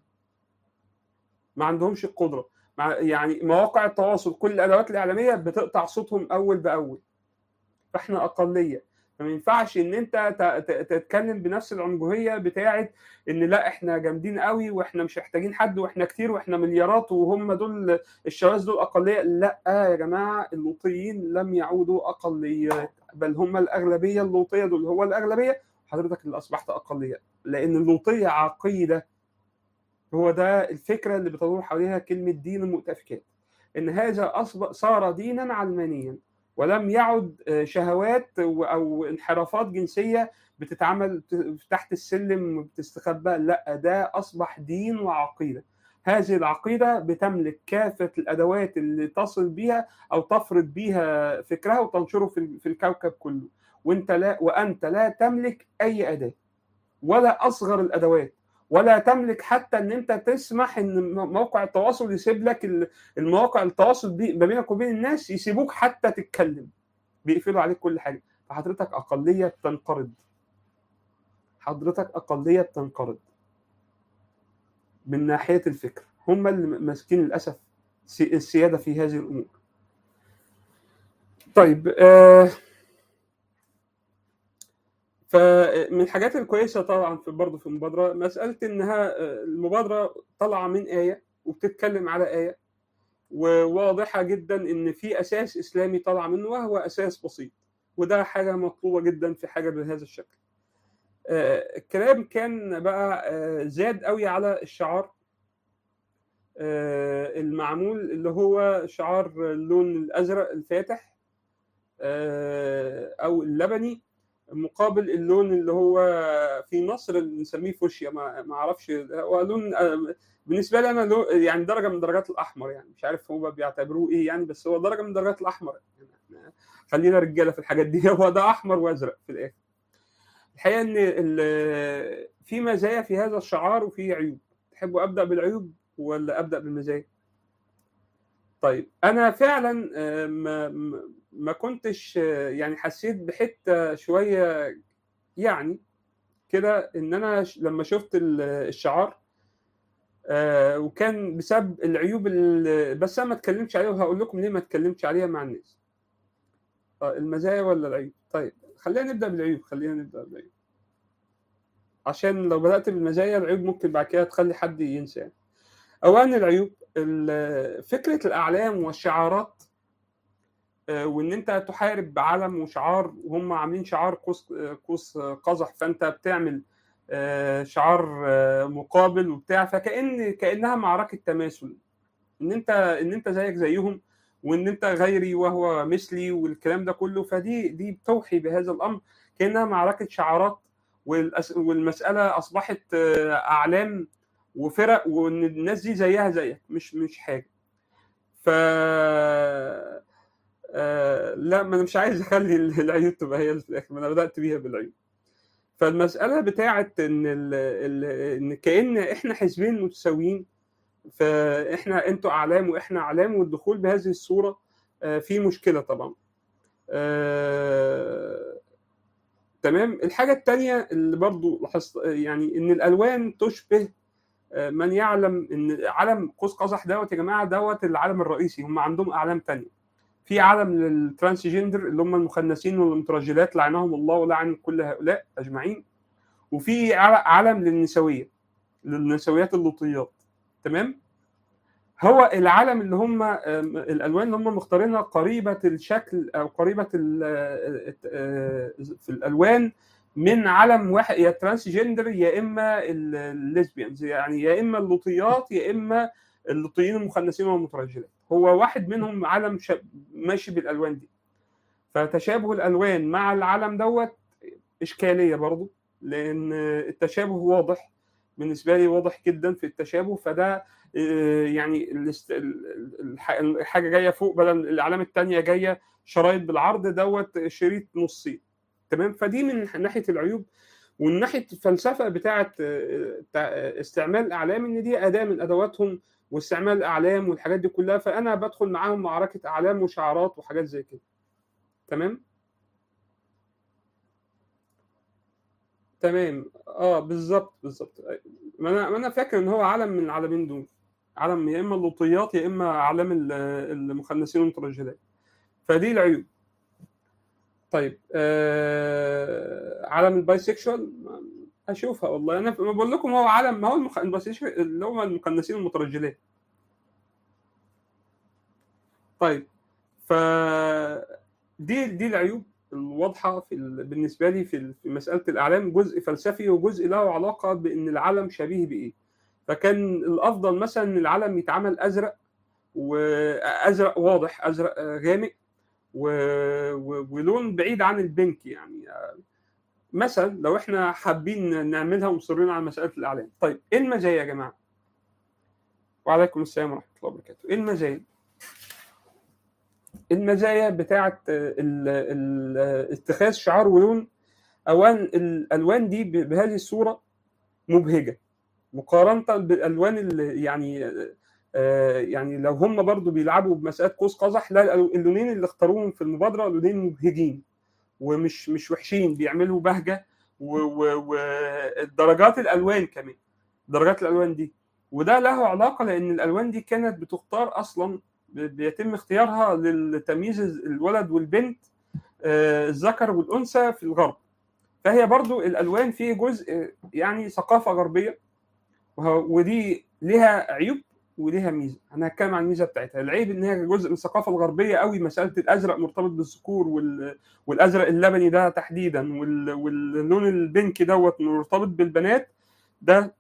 ما عندهمش القدره يعني مواقع التواصل كل الادوات الاعلاميه بتقطع صوتهم اول باول فاحنا اقليه فما ينفعش ان انت تتكلم بنفس العنجهيه بتاعه ان لا احنا جامدين قوي واحنا مش محتاجين حد واحنا كتير واحنا مليارات وهم دول الشواذ دول اقليه لا يا جماعه اللوطيين لم يعودوا اقليات بل هم الاغلبيه اللوطيه دول هو الاغلبيه حضرتك اللي اصبحت اقليه لان اللوطيه عقيده هو ده الفكره اللي بتدور حواليها كلمه دين المؤتفكات ان هذا اصبح صار دينا علمانيا ولم يعد شهوات او انحرافات جنسيه بتتعمل تحت السلم بتستخبى لا ده اصبح دين وعقيده هذه العقيده بتملك كافه الادوات اللي تصل بها او تفرض بها فكرها وتنشره في الكوكب كله وانت لا وانت لا تملك اي اداه ولا اصغر الادوات ولا تملك حتى ان انت تسمح ان موقع التواصل يسيب لك المواقع التواصل ما بينك وبين الناس يسيبوك حتى تتكلم بيقفلوا عليك كل حاجه فحضرتك اقليه بتنقرض حضرتك اقليه بتنقرض من ناحيه الفكر هم اللي ماسكين للاسف السياده في هذه الامور طيب آه فمن الحاجات الكويسه طبعا في برضه في المبادره مساله انها المبادره طالعه من ايه وبتتكلم على ايه وواضحه جدا ان في اساس اسلامي طالع منه وهو اساس بسيط وده حاجه مطلوبه جدا في حاجه بهذا الشكل الكلام كان بقى زاد قوي على الشعار المعمول اللي هو شعار اللون الازرق الفاتح او اللبني مقابل اللون اللي هو في مصر اللي نسميه فوشيا ما ما اعرفش هو لون بالنسبه لي انا لون يعني درجه من درجات الاحمر يعني مش عارف هم بيعتبروه ايه يعني بس هو درجه من درجات الاحمر يعني خلينا رجاله في الحاجات دي هو ده احمر وازرق في الاخر الحقيقه ان في مزايا في هذا الشعار وفي عيوب تحبوا ابدا بالعيوب ولا ابدا بالمزايا طيب انا فعلا ما ما كنتش يعني حسيت بحته شويه يعني كده ان انا لما شفت الشعار وكان بسبب العيوب اللي بس انا ما اتكلمتش عليها وهقول لكم ليه ما اتكلمتش عليها مع الناس المزايا ولا العيوب طيب خلينا نبدا بالعيوب خلينا نبدا بالعيوب عشان لو بدات بالمزايا العيوب ممكن بعد كده تخلي حد ينسى يعني. اولا العيوب فكره الاعلام والشعارات وان انت تحارب بعلم وشعار وهم عاملين شعار قوس قوس قزح فانت بتعمل شعار مقابل وبتاع فكأن كانها معركه تماثل ان انت ان انت زيك زيهم وان انت غيري وهو مثلي والكلام ده كله فدي دي بتوحي بهذا الامر كانها معركه شعارات والمساله اصبحت اعلام وفرق وان الناس دي زيها زيك مش مش حاجه ف آه لا ما انا مش عايز اخلي العيوب تبقى هي في الاخر ما انا بدات بيها بالعيوب فالمساله بتاعت ان ال ال ان كان احنا حزبين متساويين فاحنا انتوا اعلام واحنا اعلام والدخول بهذه الصوره آه في مشكله طبعا آه تمام الحاجه الثانيه اللي برضو لاحظت يعني ان الالوان تشبه من يعلم ان علم قوس قزح دوت يا جماعه دوت العالم الرئيسي هم عندهم اعلام تانية في عالم للترانسجندر اللي هم المخنثين والمترجلات لعنهم الله ولعن كل هؤلاء اجمعين وفي عالم للنسويه للنسويات اللوطيات تمام هو العالم اللي هم الالوان اللي هم مختارينها قريبه الشكل او قريبه في الالوان من علم واحد يا ترانسجندر يا اما الليزبيانز يعني يا اما اللوطيات يا اما اللوطيين المخنثين والمترجلات هو واحد منهم علم ماشي بالالوان دي فتشابه الالوان مع العلم دوت اشكاليه برضه لان التشابه واضح بالنسبه لي واضح جدا في التشابه فده يعني الحاجه جايه فوق بدل العلامه الثانيه جايه شرايط بالعرض دوت شريط نصين تمام فدي من ناحيه العيوب ومن ناحيه الفلسفه بتاعه استعمال الاعلام ان دي اداه من ادواتهم واستعمال الاعلام والحاجات دي كلها فانا بدخل معاهم معركه اعلام وشعارات وحاجات زي كده تمام تمام اه بالظبط بالظبط ما انا ما انا فاكر ان هو علم من العالمين دول علم يا اما اللوطيات يا اما اعلام المخنثين والمترجلات فدي العيوب طيب آه علم البايسكشوال اشوفها والله انا بقول لكم هو علم ما هو المخ... البايسكشوال اللي هم المخنثين والمترجلات طيب ف دي دي العيوب الواضحه في ال... بالنسبه لي في, في مساله الاعلام جزء فلسفي وجزء له علاقه بان العلم شبيه بايه فكان الافضل مثلا ان العلم يتعمل ازرق وازرق واضح ازرق غامق و... و... ولون بعيد عن البنك يعني مثلا لو احنا حابين نعملها ومصرين على مساله الاعلام طيب ايه المزايا يا جماعه وعليكم السلام ورحمه الله وبركاته ايه المزايا المزايا بتاعه اتخاذ شعار ولون اولا الالوان دي بهذه الصوره مبهجه مقارنه بالالوان اللي يعني آه يعني لو هم برضو بيلعبوا بمساله قوس قزح لا اللونين اللي اختاروهم في المبادره لونين مبهجين ومش مش وحشين بيعملوا بهجه والدرجات الالوان كمان درجات الالوان دي وده له علاقه لان الالوان دي كانت بتختار اصلا بيتم اختيارها للتمييز الولد والبنت آه الذكر والانثى في الغرب فهي برضو الالوان فيه جزء يعني ثقافه غربيه ودي ليها عيوب وليها ميزه انا هتكلم عن الميزه بتاعتها العيب ان هي جزء من الثقافه الغربيه قوي مساله الازرق مرتبط بالذكور وال... والازرق اللبني ده تحديدا وال... واللون البنك دوت مرتبط بالبنات ده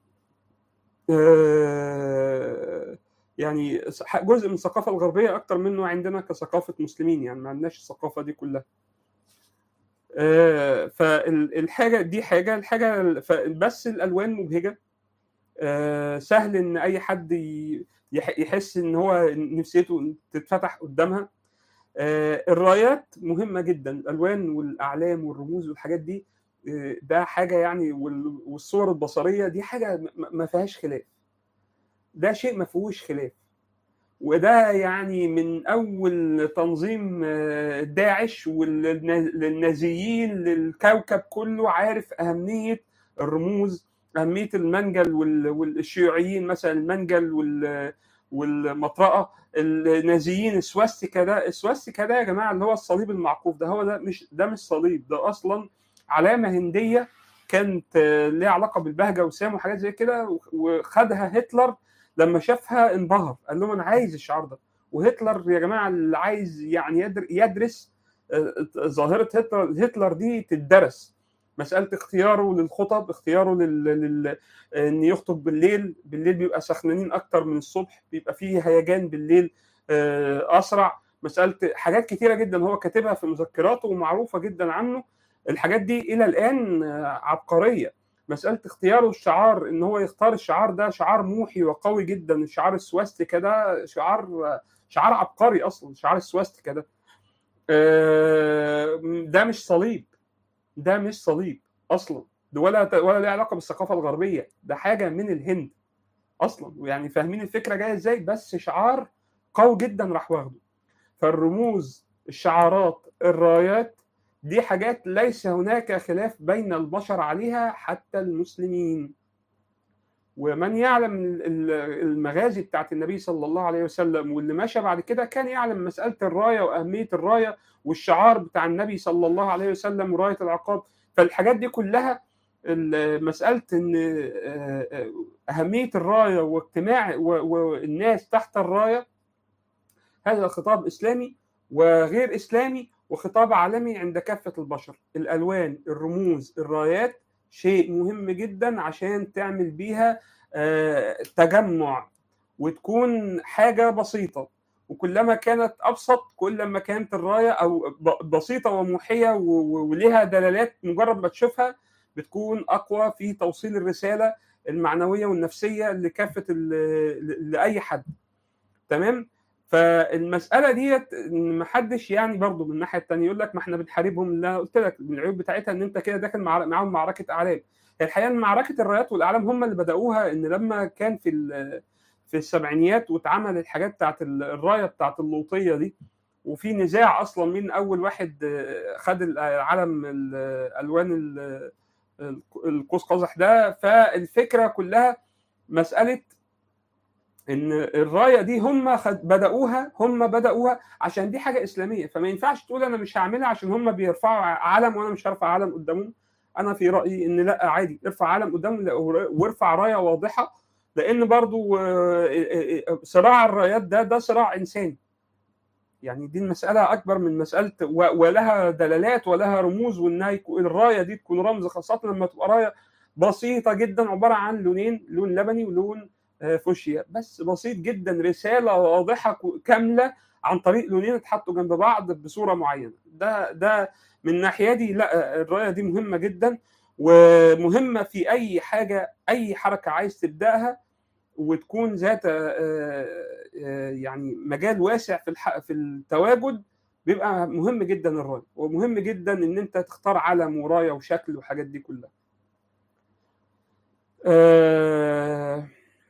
آه يعني جزء من الثقافه الغربيه اكتر منه عندنا كثقافه مسلمين يعني ما عندناش الثقافه دي كلها آه فالحاجه دي حاجه الحاجه بس الالوان مبهجه آه سهل ان اي حد يحس ان هو نفسيته تتفتح قدامها آه الرايات مهمه جدا الالوان والاعلام والرموز والحاجات دي آه ده حاجه يعني والصور البصريه دي حاجه ما فيهاش خلاف ده شيء ما فيهوش خلاف وده يعني من اول تنظيم داعش والنازيين للكوكب كله عارف اهميه الرموز اهميه المنجل والشيوعيين مثلا المنجل والمطرقه النازيين السواستيكا ده السواستيكا ده يا جماعه اللي هو الصليب المعقوف ده هو ده مش ده مش صليب ده اصلا علامه هنديه كانت ليها علاقه بالبهجه والسام وحاجات زي كده وخدها هتلر لما شافها انبهر قال لهم انا عايز الشعار ده وهتلر يا جماعه اللي عايز يعني يدرس ظاهره هتلر هتلر دي تدرس مساله اختياره للخطب اختياره لل... لل... ان يخطب بالليل بالليل بيبقى سخنانين اكتر من الصبح بيبقى فيه هيجان بالليل اسرع مساله حاجات كتيره جدا هو كاتبها في مذكراته ومعروفه جدا عنه الحاجات دي الى الان عبقريه مساله اختياره الشعار ان هو يختار الشعار ده شعار موحي وقوي جدا شعار السواستيكا ده شعار شعار عبقري اصلا شعار السواستيكا ده ده مش صليب ده مش صليب اصلا ده ولا ولا ليه علاقه بالثقافه الغربيه ده حاجه من الهند اصلا يعني فاهمين الفكره جايه ازاي بس شعار قوي جدا راح واخده فالرموز الشعارات الرايات دي حاجات ليس هناك خلاف بين البشر عليها حتى المسلمين ومن يعلم المغازي بتاعت النبي صلى الله عليه وسلم واللي مشى بعد كده كان يعلم مسألة الراية وأهمية الراية والشعار بتاع النبي صلى الله عليه وسلم وراية العقاب فالحاجات دي كلها مسألة إن أهمية الراية واجتماع والناس تحت الراية هذا خطاب إسلامي وغير إسلامي وخطاب عالمي عند كافة البشر الألوان الرموز الرايات شيء مهم جدا عشان تعمل بيها تجمع وتكون حاجة بسيطة وكلما كانت أبسط كلما كانت الراية أو بسيطة وموحية ولها دلالات مجرد ما تشوفها بتكون أقوى في توصيل الرسالة المعنوية والنفسية لكافة لأي حد تمام فالمساله ديت ما حدش يعني برضه من الناحيه الثانيه يقول لك ما احنا بنحاربهم لا قلت لك من العيوب بتاعتها ان انت كده داخل مع معاهم معركه اعلام الحقيقه معركه الرايات والاعلام هم اللي بداوها ان لما كان في في السبعينيات واتعمل الحاجات بتاعت الرايه بتاعت اللوطيه دي وفي نزاع اصلا مين اول واحد خد العلم الالوان القوس قزح ده فالفكره كلها مساله ان الرايه دي هم بداوها هم بداوها عشان دي حاجه اسلاميه فما ينفعش تقول انا مش هعملها عشان هم بيرفعوا علم وانا مش هرفع علم قدامهم انا في رايي ان لا عادي ارفع علم قدامهم وارفع رايه واضحه لان برضو صراع الرايات ده ده صراع انساني يعني دي المسألة أكبر من مسألة ولها دلالات ولها رموز وإنها الراية دي تكون رمز خاصة لما تبقى راية بسيطة جدا عبارة عن لونين لون لبني ولون فوشيا بس بسيط جدا رساله واضحه كامله عن طريق لونين اتحطوا جنب بعض بصوره معينه ده ده من الناحيه دي لا الرايه دي مهمه جدا ومهمه في اي حاجه اي حركه عايز تبداها وتكون ذات يعني مجال واسع في في التواجد بيبقى مهم جدا الرايه ومهم جدا ان انت تختار علم ورايه وشكل والحاجات دي كلها أه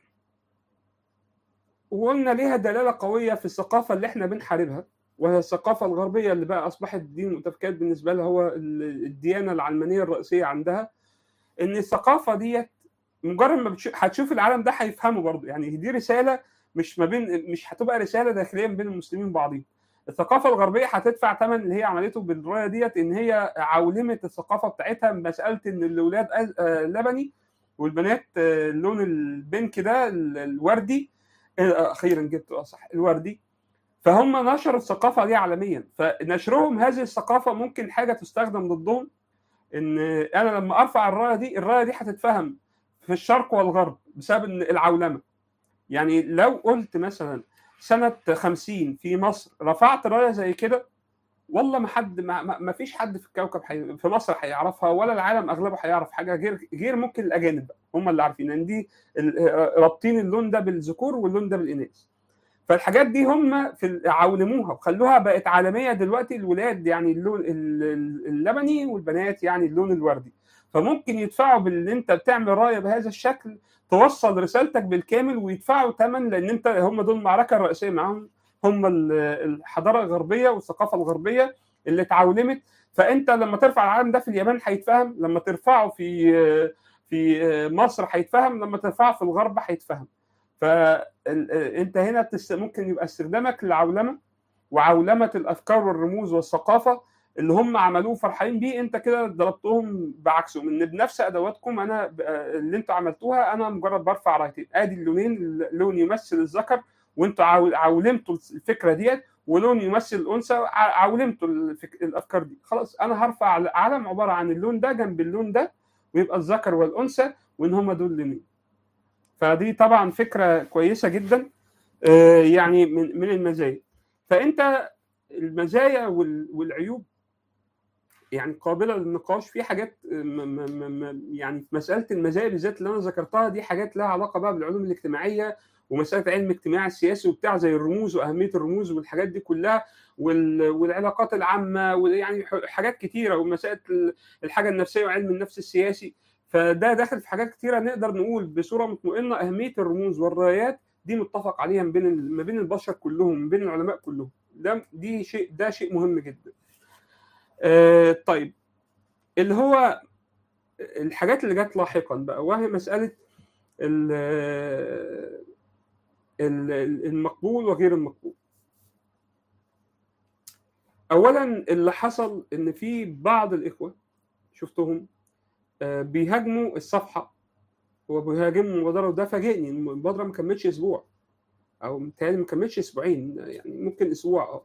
وقلنا ليها دلاله قويه في الثقافه اللي احنا بنحاربها وهي الثقافه الغربيه اللي بقى اصبحت دين المؤتفكات بالنسبه لها هو الديانه العلمانيه الرئيسيه عندها ان الثقافه ديت مجرد ما بتشوف هتشوف العالم ده هيفهمه برضه يعني دي رساله مش ما بين مش هتبقى رساله داخليا بين المسلمين بعضهم الثقافه الغربيه هتدفع ثمن اللي هي عملته بالروايه ديت ان هي عولمت الثقافه بتاعتها مساله ان الاولاد لبني والبنات اللون البنك ده الوردي اخيرا جبت صح الوردي فهم نشروا الثقافه دي عالميا فنشرهم هذه الثقافه ممكن حاجه تستخدم ضدهم ان انا لما ارفع الرايه دي الرايه دي هتتفهم في الشرق والغرب بسبب ان العولمه يعني لو قلت مثلا سنه 50 في مصر رفعت رايه زي كده والله ما حد ما, ما فيش حد في الكوكب حي... في مصر هيعرفها ولا العالم اغلبه هيعرف حاجه غير غير ممكن الاجانب هم اللي عارفين ان دي رابطين اللون ده بالذكور واللون ده بالاناث فالحاجات دي هم في عولموها وخلوها بقت عالميه دلوقتي الولاد يعني اللون اللبني والبنات يعني اللون الوردي فممكن يدفعوا باللي انت بتعمل رايه بهذا الشكل توصل رسالتك بالكامل ويدفعوا ثمن لان انت هم دول المعركه الرئيسيه معاهم هم الحضاره الغربيه والثقافه الغربيه اللي اتعولمت فانت لما ترفع العالم ده في اليابان هيتفهم لما ترفعه في في مصر هيتفهم لما ترفعه في الغرب هيتفهم فانت هنا ممكن يبقى استخدامك للعولمه وعولمه الافكار والرموز والثقافه اللي هم عملوه فرحانين بيه انت كده ضربتهم بعكسهم ان بنفس ادواتكم انا اللي انتوا عملتوها انا مجرد برفع رايتين ادي اللونين لون يمثل الذكر وانتوا عولمتوا الفكره ديت ولون يمثل الانثى عولمتوا الافكار دي خلاص انا هرفع علم عباره عن اللون ده جنب اللون ده ويبقى الذكر والانثى وان هم دول لونين فدي طبعا فكره كويسه جدا يعني من المزايا فانت المزايا والعيوب يعني قابله للنقاش في حاجات يعني في مساله المزايا بالذات اللي انا ذكرتها دي حاجات لها علاقه بقى بالعلوم الاجتماعيه ومساله علم الاجتماع السياسي وبتاع زي الرموز واهميه الرموز والحاجات دي كلها والعلاقات العامه ويعني حاجات كتيره ومساله الحاجه النفسيه وعلم النفس السياسي فده داخل في حاجات كتيره نقدر نقول بصوره مطمئنه اهميه الرموز والرايات دي متفق عليها ما بين ما بين البشر كلهم ما بين العلماء كلهم ده دي شيء ده شيء مهم جدا آه طيب اللي هو الحاجات اللي جت لاحقا بقى وهي مساله المقبول وغير المقبول اولا اللي حصل ان في بعض الاخوه شفتهم بيهاجموا الصفحه وبيهاجموا المبادره وده فاجئني المبادره ما كملتش اسبوع او متهيألي ما كملتش اسبوعين يعني ممكن اسبوع اه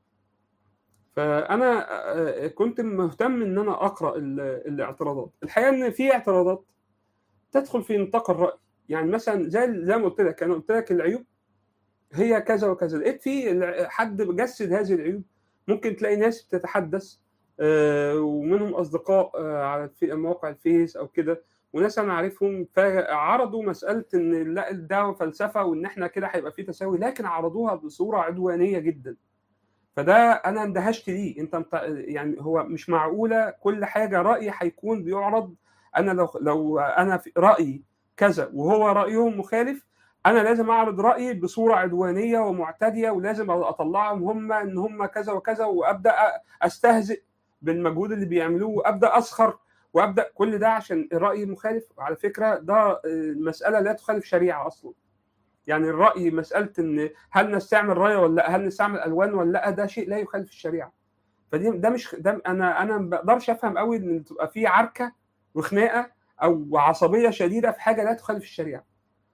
فانا كنت مهتم ان انا اقرا الاعتراضات الحقيقه ان في اعتراضات تدخل في نطاق الراي يعني مثلا زي زي ما قلت لك انا قلت لك العيوب هي كذا وكذا لقيت في حد جسد هذه العيوب ممكن تلاقي ناس بتتحدث ومنهم اصدقاء على مواقع الفيس او كده وناس انا عارفهم فعرضوا مساله ان لا ده فلسفه وان احنا كده هيبقى في تساوي لكن عرضوها بصوره عدوانيه جدا فده انا اندهشت ليه انت يعني هو مش معقوله كل حاجه راي هيكون بيعرض انا لو لو انا في رايي كذا وهو رايهم مخالف انا لازم اعرض رايي بصوره عدوانيه ومعتديه ولازم اطلعهم هم ان هم كذا وكذا وابدا استهزئ بالمجهود اللي بيعملوه وابدا اسخر وابدا كل ده عشان الراي مخالف على فكره ده مساله لا تخالف شريعه اصلا يعني الراي مساله ان هل نستعمل رايه ولا لا هل نستعمل الوان ولا لا ده شيء لا يخالف الشريعه فدي ده مش ده انا انا ما بقدرش افهم قوي ان تبقى في عركه وخناقه او عصبيه شديده في حاجه لا تخالف الشريعه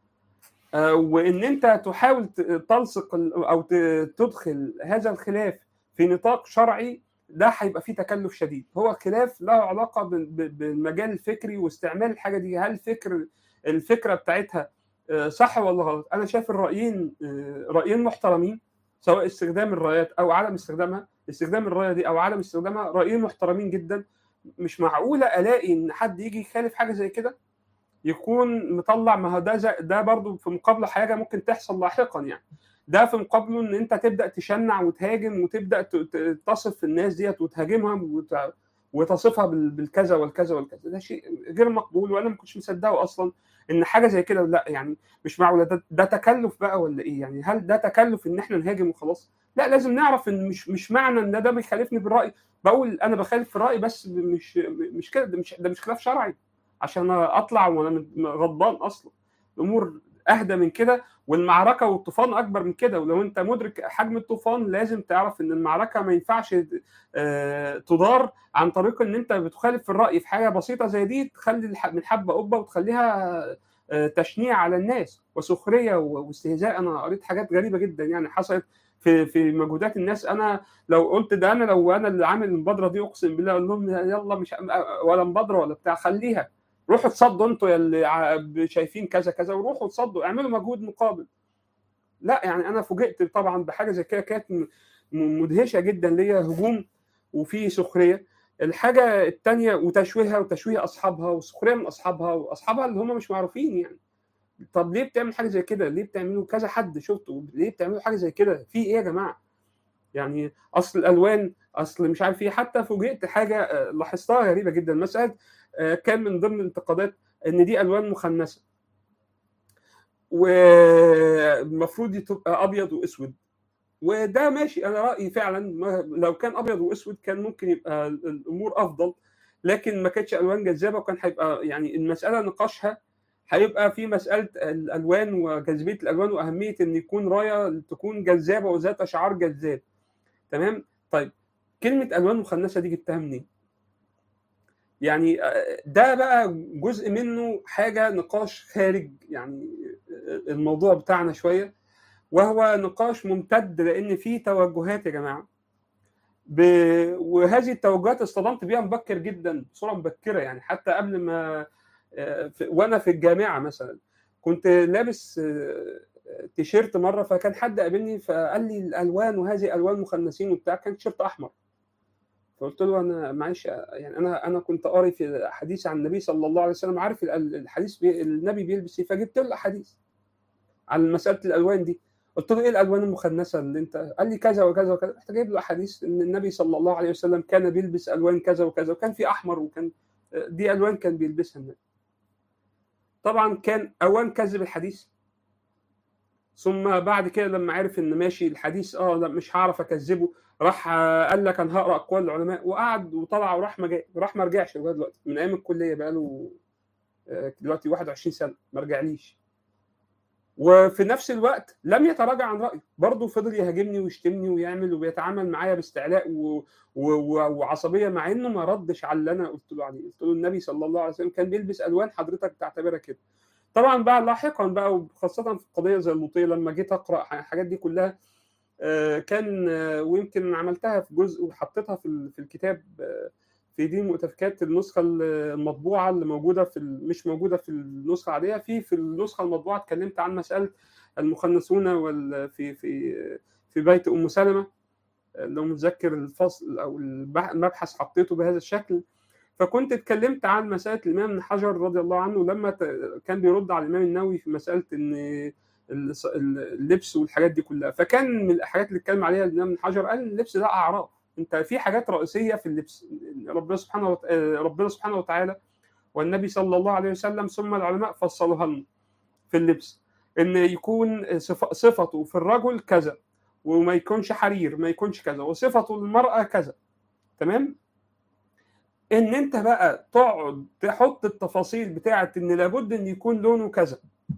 وان انت تحاول تلصق او تدخل هذا الخلاف في نطاق شرعي ده هيبقى فيه تكلف شديد هو خلاف له علاقه بالمجال الفكري واستعمال الحاجه دي هل فكر الفكره بتاعتها صح ولا غلط انا شايف الرايين رايين محترمين سواء استخدام الرايات او عدم استخدامها استخدام الرايه دي او عدم استخدامها رايين محترمين جدا مش معقوله الاقي ان حد يجي يخالف حاجه زي كده يكون مطلع ما هو ده ده برضه في مقابله حاجه ممكن تحصل لاحقا يعني ده في مقابله ان انت تبدا تشنع وتهاجم وتبدا تصف الناس ديت وتهاجمها وتصفها بالكذا والكذا والكذا ده شيء غير مقبول وانا ما كنتش مصدقه اصلا ان حاجه زي كده لا يعني مش معقوله ده, ده تكلف بقى ولا ايه يعني هل ده تكلف ان احنا نهاجم وخلاص لا لازم نعرف ان مش مش معنى ان ده بيخالفني بالراي بقول انا بخالف في رايي بس مش مش كده ده مش ده مش خلاف شرعي عشان اطلع وانا غضبان اصلا الامور اهدى من كده والمعركه والطوفان اكبر من كده ولو انت مدرك حجم الطوفان لازم تعرف ان المعركه ما ينفعش تدار عن طريق ان انت بتخالف في الراي في حاجه بسيطه زي دي تخلي من حبه قبه وتخليها تشنيع على الناس وسخريه واستهزاء انا قريت حاجات غريبه جدا يعني حصلت في في مجهودات الناس انا لو قلت ده انا لو انا اللي عامل المبادره دي اقسم بالله اقول لهم يلا مش ولا مبادره ولا بتاع خليها روحوا تصدوا انتوا اللي شايفين كذا كذا وروحوا تصدوا اعملوا مجهود مقابل لا يعني انا فوجئت طبعا بحاجه زي كده كانت مدهشه جدا ليا هجوم وفي سخريه الحاجه الثانيه وتشويهها وتشويه اصحابها وسخريه من اصحابها واصحابها اللي هم مش معروفين يعني طب ليه بتعمل حاجه زي كده ليه بتعملوا كذا حد شفته ليه بتعملوا حاجه زي كده في ايه يا جماعه يعني اصل الالوان اصل مش عارف ايه حتى فوجئت حاجه لاحظتها غريبه جدا مساله كان من ضمن الانتقادات ان دي الوان مخنثه والمفروض تبقى ابيض واسود وده ماشي انا رايي فعلا لو كان ابيض واسود كان ممكن يبقى الامور افضل لكن ما كانتش الوان جذابه وكان هيبقى يعني المساله نقاشها هيبقى في مساله الالوان وجاذبيه الالوان واهميه ان يكون رايه تكون جذابه وذات اشعار جذاب تمام طيب كلمه الوان مخنثه دي جبتها منين يعني ده بقى جزء منه حاجه نقاش خارج يعني الموضوع بتاعنا شويه وهو نقاش ممتد لان فيه توجهات يا جماعه ب... وهذه التوجهات اصطدمت بيها مبكر جدا بصوره مبكره يعني حتى قبل ما في... وانا في الجامعه مثلا كنت لابس تيشيرت مره فكان حد قابلني فقال لي الالوان وهذه الوان مخنثين وبتاع كان تيشيرت احمر فقلت له انا معلش يعني انا انا كنت قاري في حديث عن النبي صلى الله عليه وسلم عارف الحديث بي النبي بيلبس ايه فجبت له احاديث عن مساله الالوان دي قلت له ايه الالوان المخنثه اللي انت قال لي كذا وكذا وكذا رحت جايب له احاديث ان النبي صلى الله عليه وسلم كان بيلبس الوان كذا وكذا وكان في احمر وكان دي الوان كان بيلبسها النبي طبعا كان اوان كذب الحديث ثم بعد كده لما عرف ان ماشي الحديث اه لا مش هعرف اكذبه راح قال لك انا هقرا اقوال العلماء وقعد وطلع وراح ما جاي راح ما رجعش لغايه دلوقتي من ايام الكليه بقى له دلوقتي 21 سنه ما رجعليش وفي نفس الوقت لم يتراجع عن رايه برضه فضل يهاجمني ويشتمني ويعمل وبيتعامل معايا باستعلاء و... و... وعصبيه مع انه ما ردش على اللي انا قلت له عليه قلت له النبي صلى الله عليه وسلم كان بيلبس الوان حضرتك تعتبرها كده طبعا بقى لاحقا بقى وخاصه في قضيه زي اللوطيه لما جيت اقرا الحاجات دي كلها كان ويمكن عملتها في جزء وحطيتها في في الكتاب في دي مؤتفكات النسخه المطبوعه اللي موجوده في مش موجوده في النسخه العاديه في في النسخه المطبوعه اتكلمت عن مساله المخنثون وال في في في بيت ام سلمه لو متذكر الفصل او المبحث حطيته بهذا الشكل فكنت اتكلمت عن مساله الامام ابن حجر رضي الله عنه لما كان بيرد على الامام النووي في مساله ان اللبس والحاجات دي كلها فكان من الحاجات اللي اتكلم عليها الامام ابن حجر قال اللبس ده اعراض انت في حاجات رئيسيه في اللبس ربنا سبحانه وت... ربنا سبحانه وتعالى والنبي صلى الله عليه وسلم ثم العلماء فصلوها لنا في اللبس ان يكون صف... صفته في الرجل كذا وما يكونش حرير ما يكونش كذا وصفته للمراه كذا تمام ان انت بقى تقعد تحط التفاصيل بتاعه ان لابد ان يكون لونه كذا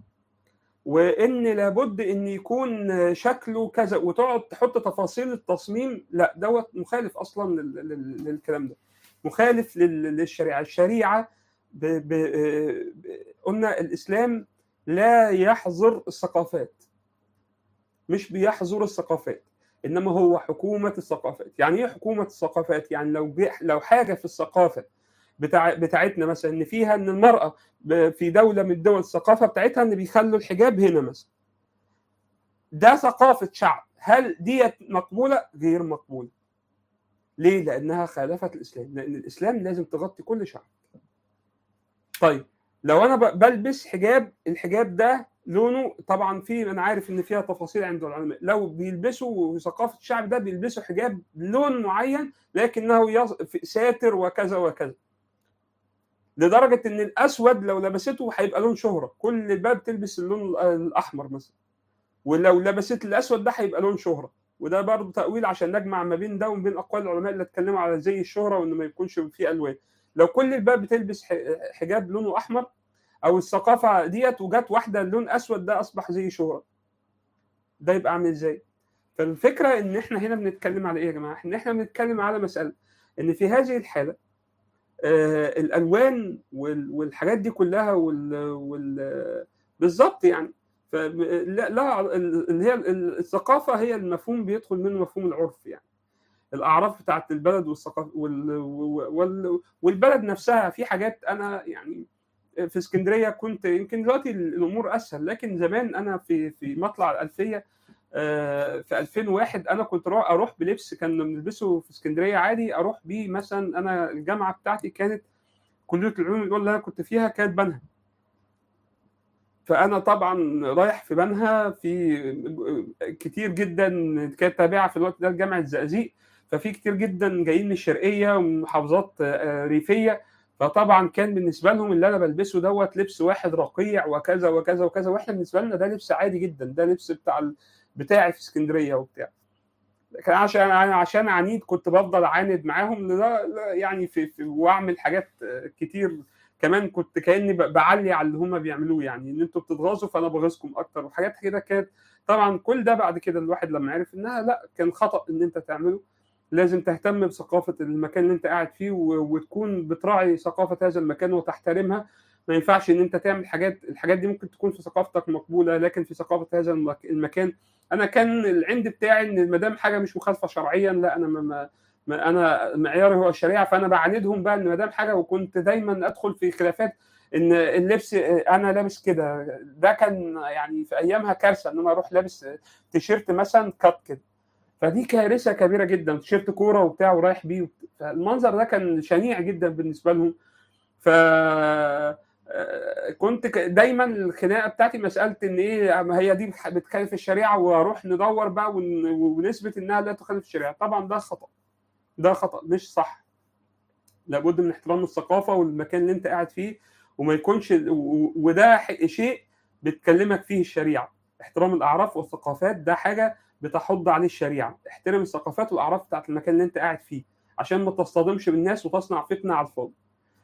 وان لابد ان يكون شكله كذا وتقعد تحط تفاصيل التصميم لا دوت مخالف اصلا للكلام ده مخالف للشريعه الشريعه ب ب قلنا الاسلام لا يحظر الثقافات مش بيحظر الثقافات انما هو حكومه الثقافات يعني ايه حكومه الثقافات يعني لو لو حاجه في الثقافه بتاع بتاعتنا مثلا ان فيها ان المراه في دوله من الدول الثقافه بتاعتها ان بيخلوا الحجاب هنا مثلا ده ثقافه شعب هل ديت مقبوله غير مقبوله ليه لانها خالفت الاسلام لان الاسلام لازم تغطي كل شعب طيب لو انا بلبس حجاب الحجاب ده لونه طبعا في انا عارف ان فيها تفاصيل عند العلماء لو بيلبسوا ثقافه الشعب ده بيلبسوا حجاب لون معين لكنه ساتر وكذا وكذا لدرجه ان الاسود لو لبسته هيبقى لون شهره كل الباب تلبس اللون الاحمر مثلا ولو لبست الاسود ده هيبقى لون شهره وده برضه تاويل عشان نجمع ما بين ده وما بين اقوال العلماء اللي اتكلموا على زي الشهره وان ما يكونش فيه الوان لو كل الباب بتلبس حجاب لونه احمر او الثقافه ديت وجت واحده لون اسود ده اصبح زي شهره ده يبقى عامل ازاي فالفكره ان احنا هنا بنتكلم على ايه يا جماعه ان احنا بنتكلم على مساله ان في هذه الحاله آه الالوان والحاجات دي كلها وال, وال بالظبط يعني فلا لا اللي هي الثقافه هي المفهوم بيدخل منه مفهوم العرف يعني الاعراف بتاعت البلد والثقافه وال وال والبلد نفسها في حاجات انا يعني في اسكندريه كنت يمكن دلوقتي الامور اسهل لكن زمان انا في في مطلع الالفيه في 2001 انا كنت اروح بلبس كان بنلبسه في اسكندريه عادي اروح بيه مثلا انا الجامعه بتاعتي كانت كليه العلوم اللي انا كنت فيها كانت بنها فانا طبعا رايح في بنها في كتير جدا كانت تابعه في الوقت ده لجامعه الزقازيق ففي كتير جدا جايين من الشرقيه ومحافظات ريفيه فطبعا كان بالنسبه لهم اللي انا بلبسه دوت لبس واحد رقيع وكذا وكذا وكذا واحنا بالنسبه لنا ده لبس عادي جدا ده لبس بتاع ال... بتاعي في اسكندريه وبتاع كان عشان انا عشان عنيد كنت بفضل اعاند معاهم لا يعني في, في واعمل حاجات كتير كمان كنت كاني بعلي على اللي هم بيعملوه يعني ان انتوا بتتغاظوا فانا بغيظكم اكتر وحاجات كده كانت طبعا كل ده بعد كده الواحد لما عرف انها لا كان خطا ان انت تعمله لازم تهتم بثقافه المكان اللي انت قاعد فيه وتكون بتراعي ثقافه هذا المكان وتحترمها ما ينفعش ان انت تعمل حاجات الحاجات دي ممكن تكون في ثقافتك مقبوله لكن في ثقافه هذا المكان انا كان العند بتاعي ان ما دام حاجه مش مخالفه شرعيا لا انا ما ما انا معياري هو الشريعه فانا بعاندهم بقى ان ما دام حاجه وكنت دايما ادخل في خلافات ان اللبس انا لابس كده ده كان يعني في ايامها كارثه ان انا اروح لابس تيشيرت مثلا كات كده فدي كارثه كبيره جدا تيشيرت كوره وبتاع ورايح بيه فالمنظر ده كان شنيع جدا بالنسبه لهم ف كنت دايما الخناقه بتاعتي مساله ان ايه هي دي بتخالف الشريعه واروح ندور بقى ونثبت انها لا تخالف الشريعه طبعا ده خطا ده خطا مش صح لابد من احترام الثقافه والمكان اللي انت قاعد فيه وما يكونش وده شيء بتكلمك فيه الشريعه احترام الاعراف والثقافات ده حاجه بتحض عليه الشريعه احترم الثقافات والاعراف بتاعت المكان اللي انت قاعد فيه عشان ما تصطدمش بالناس وتصنع فتنه على الفاضي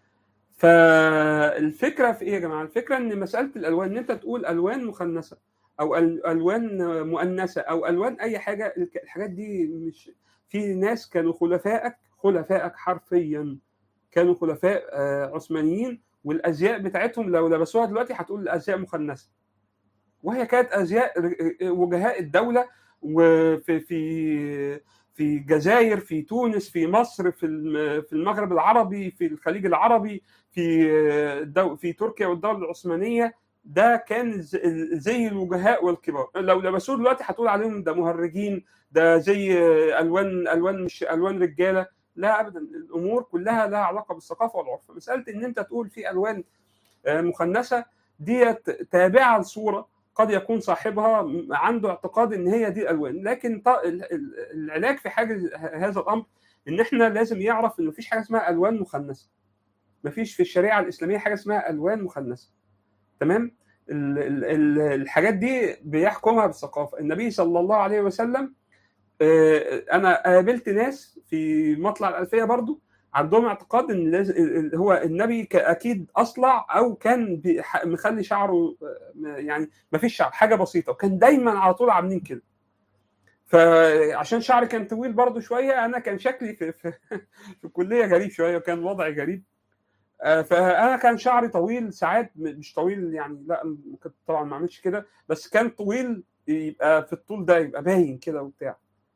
فالفكره في ايه يا جماعه الفكره ان مساله الالوان ان انت تقول الوان مخنثه او الوان مؤنثه او الوان اي حاجه الحاجات دي مش في ناس كانوا خلفائك خلفائك حرفيا كانوا خلفاء عثمانيين والازياء بتاعتهم لو لبسوها دلوقتي هتقول الازياء مخنثه وهي كانت ازياء وجهاء الدوله وفي في في الجزائر في تونس في مصر في في المغرب العربي في الخليج العربي في الدو في تركيا والدوله العثمانيه ده كان زي الوجهاء والكبار لو لبسوه دلوقتي هتقول عليهم ده مهرجين ده زي الوان الوان مش الوان رجاله لا ابدا الامور كلها لها علاقه بالثقافه والعرف مساله ان انت تقول في الوان مخنثه ديت تابعه لصوره قد يكون صاحبها عنده اعتقاد ان هي دي الالوان لكن العلاج في حاجه هذا الامر ان احنا لازم يعرف ان مفيش حاجه اسمها الوان مخنثه مفيش في الشريعه الاسلاميه حاجه اسمها الوان مخنثه تمام الحاجات دي بيحكمها بالثقافه النبي صلى الله عليه وسلم انا قابلت ناس في مطلع الالفيه برضو عندهم اعتقاد ان لازم هو النبي اكيد اصلع او كان مخلي شعره يعني ما فيش شعر حاجه بسيطه وكان دايما على طول عاملين كده فعشان شعري كان طويل برضو شويه انا كان شكلي في في, في الكليه غريب شويه وكان وضعي غريب فانا كان شعري طويل ساعات مش طويل يعني لا كنت طبعا ما اعملش كده بس كان طويل يبقى في الطول ده يبقى باين كده وبتاع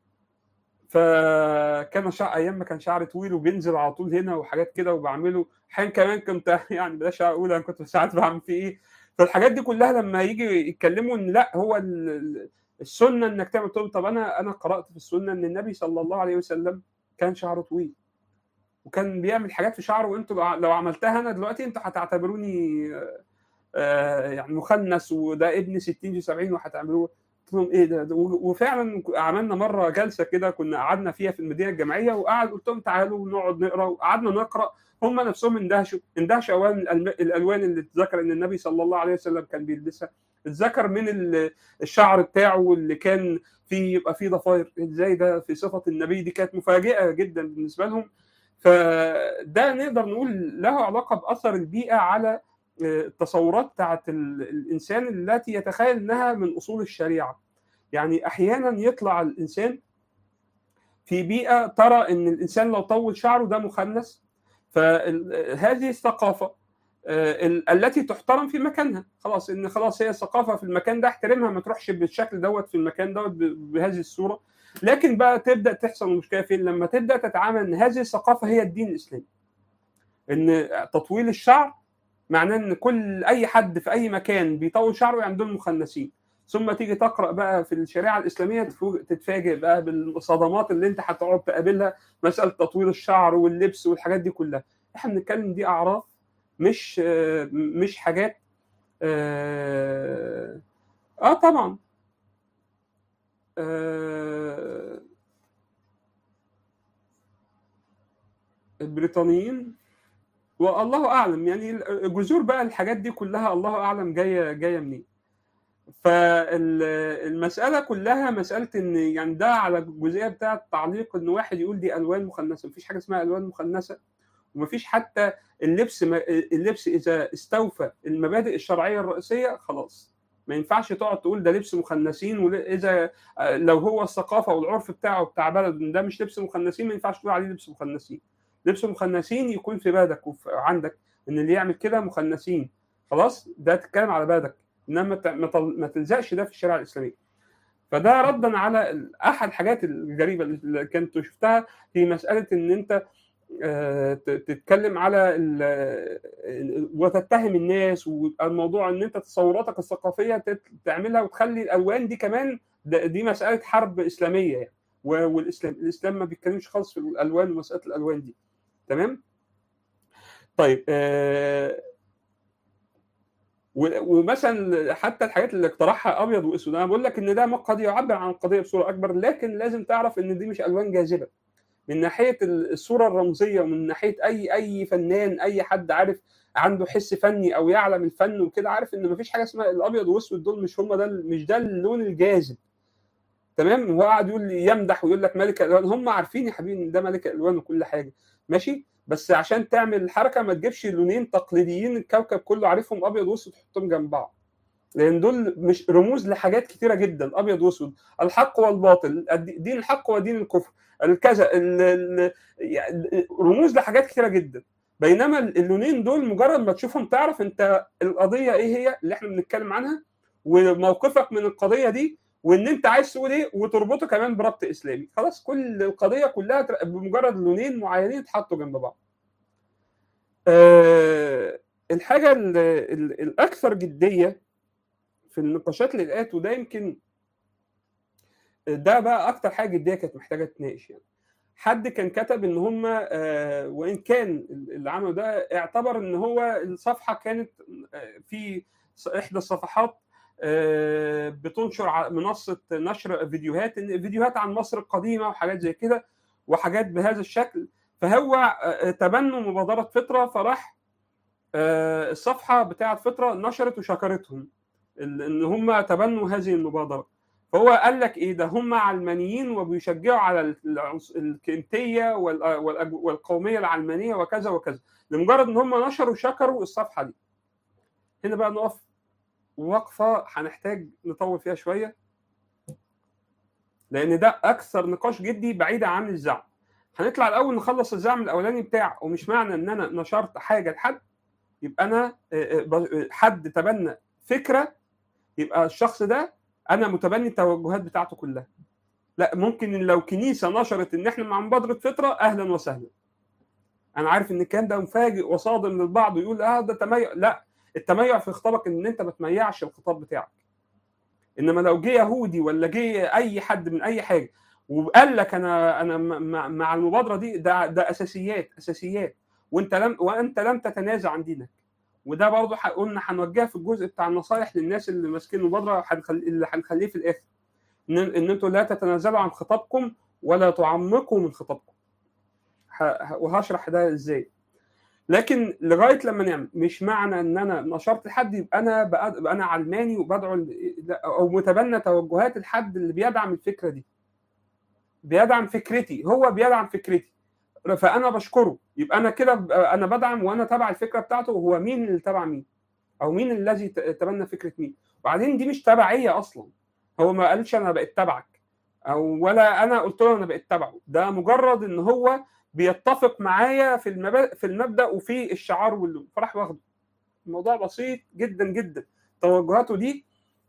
فكان شعر ايام ما كان شعري طويل وبينزل على طول هنا وحاجات كده وبعمله احيانا كمان كنت يعني بلاش اقول انا كنت ساعات بعمل فيه ايه فالحاجات دي كلها لما يجي يتكلموا ان لا هو السنه انك تعمل طول طب انا انا قرات في السنه ان النبي صلى الله عليه وسلم كان شعره طويل وكان بيعمل حاجات في شعره وانتوا لو عملتها انا دلوقتي انتوا هتعتبروني يعني مخنث وده ابن 60 70 وهتعملوه قلت لهم ايه ده, ده وفعلا عملنا مره جلسه كده كنا قعدنا فيها في المدينه الجامعيه وقعد قلت لهم تعالوا نقعد نقرا وقعدنا نقرا هم نفسهم اندهشوا اندهشوا اولا الالوان اللي اتذكر ان النبي صلى الله عليه وسلم كان بيلبسها اتذكر من الشعر بتاعه اللي كان فيه يبقى فيه ضفاير ازاي ده في صفه النبي دي كانت مفاجئه جدا بالنسبه لهم فده نقدر نقول له علاقه باثر البيئه على التصورات بتاعت الانسان التي يتخيل انها من اصول الشريعه يعني احيانا يطلع الانسان في بيئه ترى ان الانسان لو طول شعره ده مخنث فهذه الثقافه التي تحترم في مكانها خلاص ان خلاص هي الثقافه في المكان ده احترمها ما تروحش بالشكل دوت في المكان دوت بهذه الصوره لكن بقى تبدا تحصل المشكله فين لما تبدا تتعامل ان هذه الثقافه هي الدين الاسلامي ان تطويل الشعر معناه ان كل اي حد في اي مكان بيطول شعره يعني دول مخنثين ثم تيجي تقرا بقى في الشريعه الاسلاميه تتفاجئ بقى بالصدمات اللي انت هتقعد تقابلها مساله تطويل الشعر واللبس والحاجات دي كلها احنا بنتكلم دي اعراف مش مش حاجات اه, آه طبعا آه البريطانيين والله اعلم يعني جذور بقى الحاجات دي كلها الله اعلم جايه جايه منين فالمساله كلها مساله ان يعني ده على الجزئيه بتاعه تعليق ان واحد يقول دي الوان مخنثه مفيش حاجه اسمها الوان مخنثه ومفيش حتى اللبس اللبس اذا استوفى المبادئ الشرعيه الرئيسيه خلاص ما ينفعش تقعد تقول ده لبس مخنثين واذا لو هو الثقافه والعرف بتاعه بتاع بلد ده مش لبس مخنثين ما ينفعش تقول عليه لبس مخنثين لبس مخنثين يكون في بالك وعندك ان اللي يعمل كده مخنثين خلاص ده تتكلم على بالك انما ما تلزقش ده في الشريعه الاسلاميه فده ردا على احد الحاجات الغريبه اللي كنت شفتها في مساله ان انت تتكلم على وتتهم الناس والموضوع ان انت تصوراتك الثقافيه تعملها وتخلي الالوان دي كمان دي مساله حرب اسلاميه يعني والاسلام الاسلام ما بيتكلمش خالص في الالوان ومساله الالوان دي تمام طيب آه ومثلا حتى الحاجات اللي اقترحها ابيض واسود انا بقول لك ان ده قد يعبر عن القضيه بصوره اكبر لكن لازم تعرف ان دي مش الوان جاذبه من ناحيه الصوره الرمزيه ومن ناحيه اي اي فنان اي حد عارف عنده حس فني او يعلم الفن وكده عارف ان مفيش حاجه اسمها الابيض والاسود دول مش هم ده مش ده اللون الجاذب تمام هو قاعد يقول لي يمدح ويقول لك ملك الالوان هم عارفين يا حبيبي ان ده ملك الالوان وكل حاجه ماشي بس عشان تعمل الحركه ما تجيبش لونين تقليديين الكوكب كله عارفهم ابيض واسود تحطهم جنب بعض لان دول مش رموز لحاجات كتيره جدا ابيض واسود الحق والباطل دين الحق ودين الكفر الكذا رموز لحاجات كتيره جدا بينما اللونين دول مجرد ما تشوفهم تعرف انت القضيه ايه هي اللي احنا بنتكلم عنها وموقفك من القضيه دي وان انت عايز تقول ايه وتربطه كمان بربط اسلامي خلاص كل القضيه كلها بمجرد لونين معينين اتحطوا جنب بعض أه الحاجه ال ال الاكثر جديه في النقاشات اللي لقيت وده يمكن ده بقى اكتر حاجه جديه كانت محتاجه تتناقش يعني حد كان كتب ان هم آه وان كان اللي عمله ده اعتبر ان هو الصفحه كانت في احدى الصفحات بتنشر منصه نشر فيديوهات فيديوهات عن مصر القديمه وحاجات زي كده وحاجات بهذا الشكل فهو تبنوا مبادره فطره فراح الصفحه بتاعه فطره نشرت وشكرتهم ان هم تبنوا هذه المبادره فهو قال لك ايه ده هم علمانيين وبيشجعوا على الكنتيه والقوميه العلمانيه وكذا وكذا لمجرد ان هم نشروا وشكروا الصفحه دي هنا بقى نقف وقفه هنحتاج نطول فيها شويه لان ده اكثر نقاش جدي بعيدا عن الزعم هنطلع الاول نخلص الزعم الاولاني بتاع ومش معنى ان انا نشرت حاجه لحد يبقى انا حد تبنى فكره يبقى الشخص ده انا متبني التوجهات بتاعته كلها لا ممكن لو كنيسه نشرت ان احنا مع مبادره فطره اهلا وسهلا انا عارف ان الكلام ده مفاجئ وصادم للبعض ويقول اه ده تميع لا التميع في خطابك ان انت ما تميعش الخطاب بتاعك انما لو جه يهودي ولا جه اي حد من اي حاجه وقال لك انا انا مع المبادره دي ده ده اساسيات اساسيات وانت لم وانت لم تتنازع عن دينك وده برضه قلنا هنوجهها في الجزء بتاع النصائح للناس اللي ماسكين المبادره اللي هنخليه في الاخر ان ان انتوا لا تتنازلوا عن خطابكم ولا تعمقوا من خطابكم وهشرح ده ازاي لكن لغايه لما نعمل مش معنى ان انا نشرت لحد يبقى انا بقى انا علماني وبدعو او متبنى توجهات الحد اللي بيدعم الفكره دي بيدعم فكرتي هو بيدعم فكرتي فانا بشكره يبقى انا كده انا بدعم وانا تبع الفكره بتاعته وهو مين اللي تبع مين او مين الذي تبنى فكره مين وبعدين دي مش تبعيه اصلا هو ما قالش انا بقيت تبعك او ولا انا قلت له انا بقيت تبعه ده مجرد ان هو بيتفق معايا في المبادئ في المبدا وفي الشعار واللون فراح واخده الموضوع بسيط جدا جدا توجهاته دي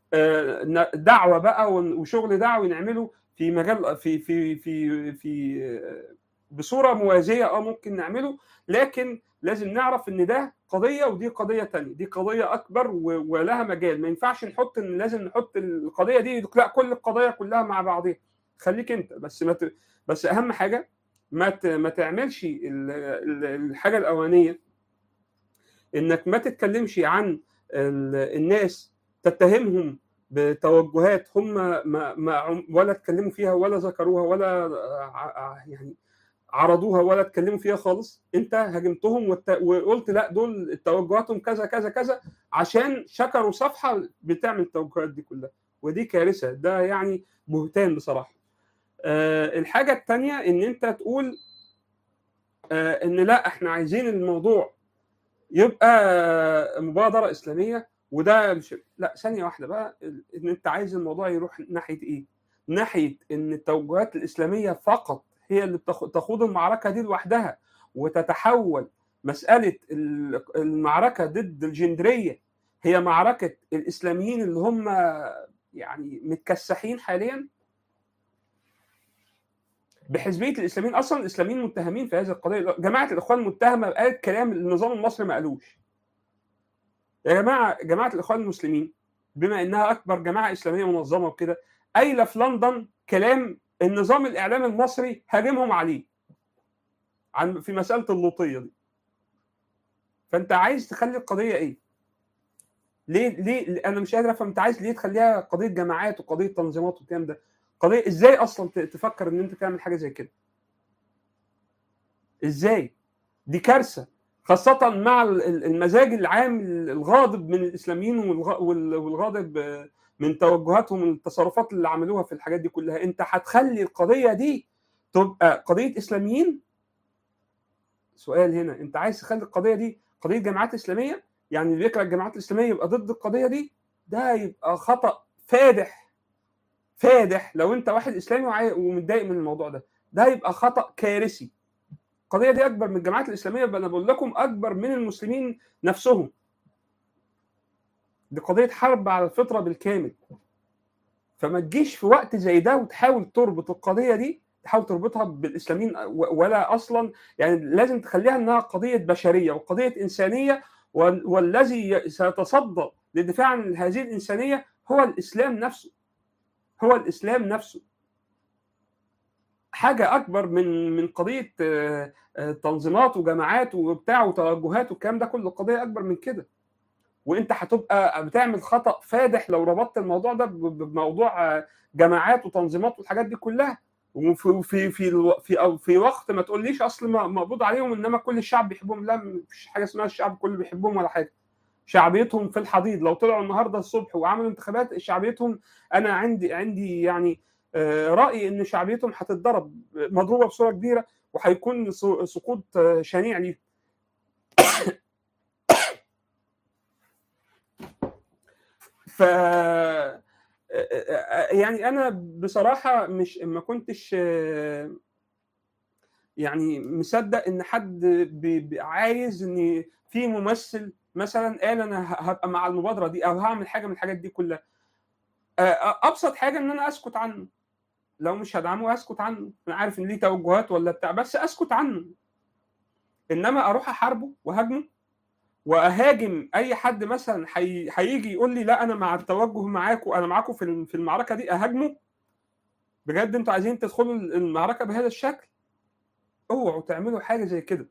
دعوه بقى وشغل دعوي نعمله في مجال في في في في بصوره موازيه اه ممكن نعمله لكن لازم نعرف ان ده قضيه ودي قضيه تانية دي قضيه اكبر ولها مجال ما ينفعش نحط ان لازم نحط القضيه دي لا كل القضايا كلها مع بعضها خليك انت بس ما ت... بس اهم حاجه ما ت... ما تعملش الحاجه الاولانيه انك ما تتكلمش عن الناس تتهمهم بتوجهات هم ما ما ولا اتكلموا فيها ولا ذكروها ولا يعني عرضوها ولا اتكلموا فيها خالص انت هاجمتهم وقلت لا دول توجهاتهم كذا كذا كذا عشان شكروا صفحه بتعمل التوجهات دي كلها ودي كارثه ده يعني بهتان بصراحه أه الحاجه الثانيه ان انت تقول أه ان لا احنا عايزين الموضوع يبقى مبادره اسلاميه وده مش لا ثانيه واحده بقى ان انت عايز الموضوع يروح ناحيه ايه؟ ناحيه ان التوجهات الاسلاميه فقط هي اللي تخوض المعركه دي لوحدها وتتحول مساله المعركه ضد الجندريه هي معركه الاسلاميين اللي هم يعني متكسحين حاليا بحزبيه الاسلاميين اصلا الاسلاميين متهمين في هذه القضيه جماعه الاخوان المتهمه قالت كلام النظام المصري ما قالوش يا جماعه جماعه الاخوان المسلمين بما انها اكبر جماعه اسلاميه منظمه وكده قايله في لندن كلام النظام الاعلامي المصري هاجمهم عليه عن في مساله اللوطيه دي فانت عايز تخلي القضيه ايه؟ ليه ليه انا مش قادر افهم انت عايز ليه تخليها قضيه جماعات وقضيه تنظيمات والكلام ده قضيه ازاي اصلا تفكر ان انت تعمل حاجه زي كده ازاي دي كارثه خاصة مع المزاج العام الغاضب من الإسلاميين والغاضب من توجهاتهم من التصرفات اللي عملوها في الحاجات دي كلها أنت هتخلي القضية دي تبقى قضية إسلاميين سؤال هنا أنت عايز تخلي القضية دي قضية جماعات إسلامية يعني اللي بيكره الجماعات الإسلامية يبقى ضد القضية دي ده يبقى خطأ فادح فادح لو أنت واحد إسلامي ومتضايق من الموضوع ده ده يبقى خطأ كارثي القضيه دي اكبر من الجماعات الاسلاميه بل انا بقول لكم اكبر من المسلمين نفسهم دي قضيه حرب على الفطره بالكامل فما تجيش في وقت زي ده وتحاول تربط القضيه دي تحاول تربطها بالاسلاميين ولا اصلا يعني لازم تخليها انها قضيه بشريه وقضيه انسانيه والذي سيتصدى للدفاع عن هذه الانسانيه هو الاسلام نفسه هو الاسلام نفسه حاجه اكبر من من قضيه تنظيمات وجماعات وبتاع وتوجهات والكلام ده كله قضيه اكبر من كده وانت هتبقى بتعمل خطا فادح لو ربطت الموضوع ده بموضوع جماعات وتنظيمات والحاجات دي كلها وفي في في في في وقت ما تقوليش اصل مقبوض عليهم انما كل الشعب بيحبهم لا مفيش حاجه اسمها الشعب كله بيحبهم ولا حاجه شعبيتهم في الحضيض لو طلعوا النهارده الصبح وعملوا انتخابات شعبيتهم انا عندي عندي يعني رايي ان شعبيتهم هتتضرب مضروبه بصوره كبيره وهيكون سقوط شنيع ليه ف يعني انا بصراحه مش ما كنتش يعني مصدق ان حد عايز ان في ممثل مثلا قال انا هبقى مع المبادره دي او هعمل حاجه من الحاجات دي كلها ابسط حاجه ان انا اسكت عنه لو مش هدعمه اسكت عنه انا عارف ان ليه توجهات ولا بتاع بس اسكت عنه انما اروح احاربه وهاجمه واهاجم اي حد مثلا هيجي يقول لي لا انا مع التوجه معاكم انا معاكم في في المعركه دي اهاجمه بجد انتوا عايزين تدخلوا المعركه بهذا الشكل اوعوا تعملوا حاجه زي كده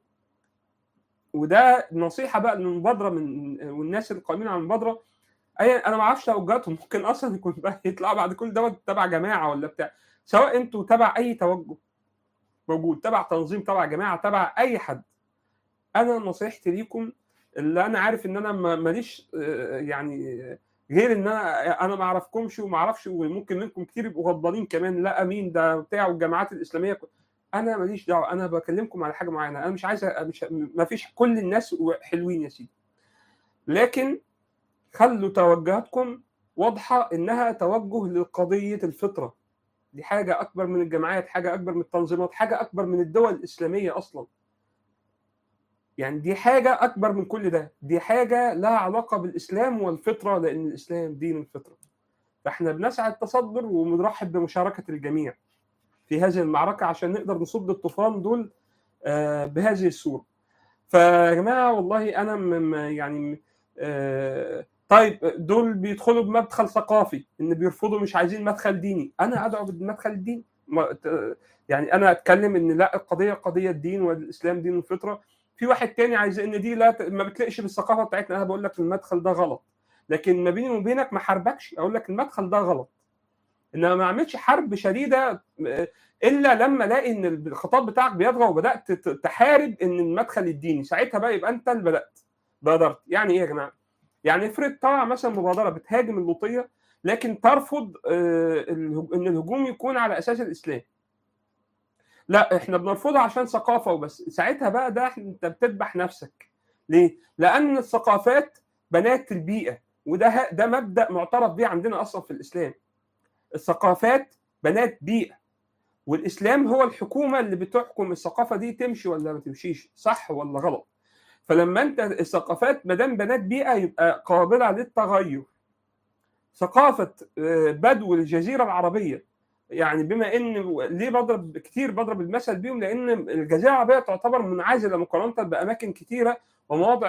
وده نصيحه بقى للمبادره من والناس القائمين على المبادره اي انا ما اعرفش توجهاتهم ممكن اصلا يكون بقى يطلعوا بعد كل دوت تبع جماعه ولا بتاع سواء انتوا تبع اي توجه موجود تبع تنظيم تبع جماعه تبع اي حد انا نصيحتي ليكم اللي انا عارف ان انا ماليش يعني غير ان انا انا ما اعرفكمش وما اعرفش وممكن منكم كتير يبقوا غضبانين كمان لا مين ده بتاع والجماعات الاسلاميه انا ماليش دعوه انا بكلمكم على حاجه معينه انا مش عايز مش ما فيش كل الناس حلوين يا سيدي لكن خلوا توجهاتكم واضحه انها توجه لقضيه الفطره دي حاجه اكبر من الجماعات حاجه اكبر من التنظيمات حاجه اكبر من الدول الاسلاميه اصلا يعني دي حاجه اكبر من كل ده دي حاجه لها علاقه بالاسلام والفطره لان الاسلام دين الفطره فاحنا بنسعى التصدر وبنرحب بمشاركه الجميع في هذه المعركه عشان نقدر نصد الطوفان دول بهذه الصوره فيا جماعه والله انا يعني طيب دول بيدخلوا بمدخل ثقافي ان بيرفضوا مش عايزين مدخل ديني انا ادعو بالمدخل الديني يعني انا اتكلم ان لا القضيه قضيه الدين والاسلام دين الفطره في واحد تاني عايز ان دي لا ما بتلاقيش بالثقافه بتاعتنا انا بقول لك المدخل ده غلط لكن ما بيني وبينك ما حاربكش اقول لك المدخل ده غلط انما ما اعملش حرب شديده الا لما الاقي ان الخطاب بتاعك بيطغى وبدات تحارب ان المدخل الديني ساعتها بقى يبقى انت اللي بدات بادرت يعني ايه يا جماعه يعني افرض طلع مثلا مبادره بتهاجم اللوطيه لكن ترفض ان الهجوم يكون على اساس الاسلام لا احنا بنرفضها عشان ثقافه وبس ساعتها بقى ده انت بتذبح نفسك ليه لان الثقافات بنات البيئه وده ده مبدا معترف به عندنا اصلا في الاسلام الثقافات بنات بيئه والاسلام هو الحكومه اللي بتحكم الثقافه دي تمشي ولا ما تمشيش صح ولا غلط فلما انت الثقافات ما دام بنات بيئه يبقى قابله للتغير ثقافه بدو الجزيره العربيه يعني بما ان ليه بضرب كتير بضرب المثل بيهم لان الجزيره العربيه تعتبر منعزله مقارنه باماكن كتيره ومواضع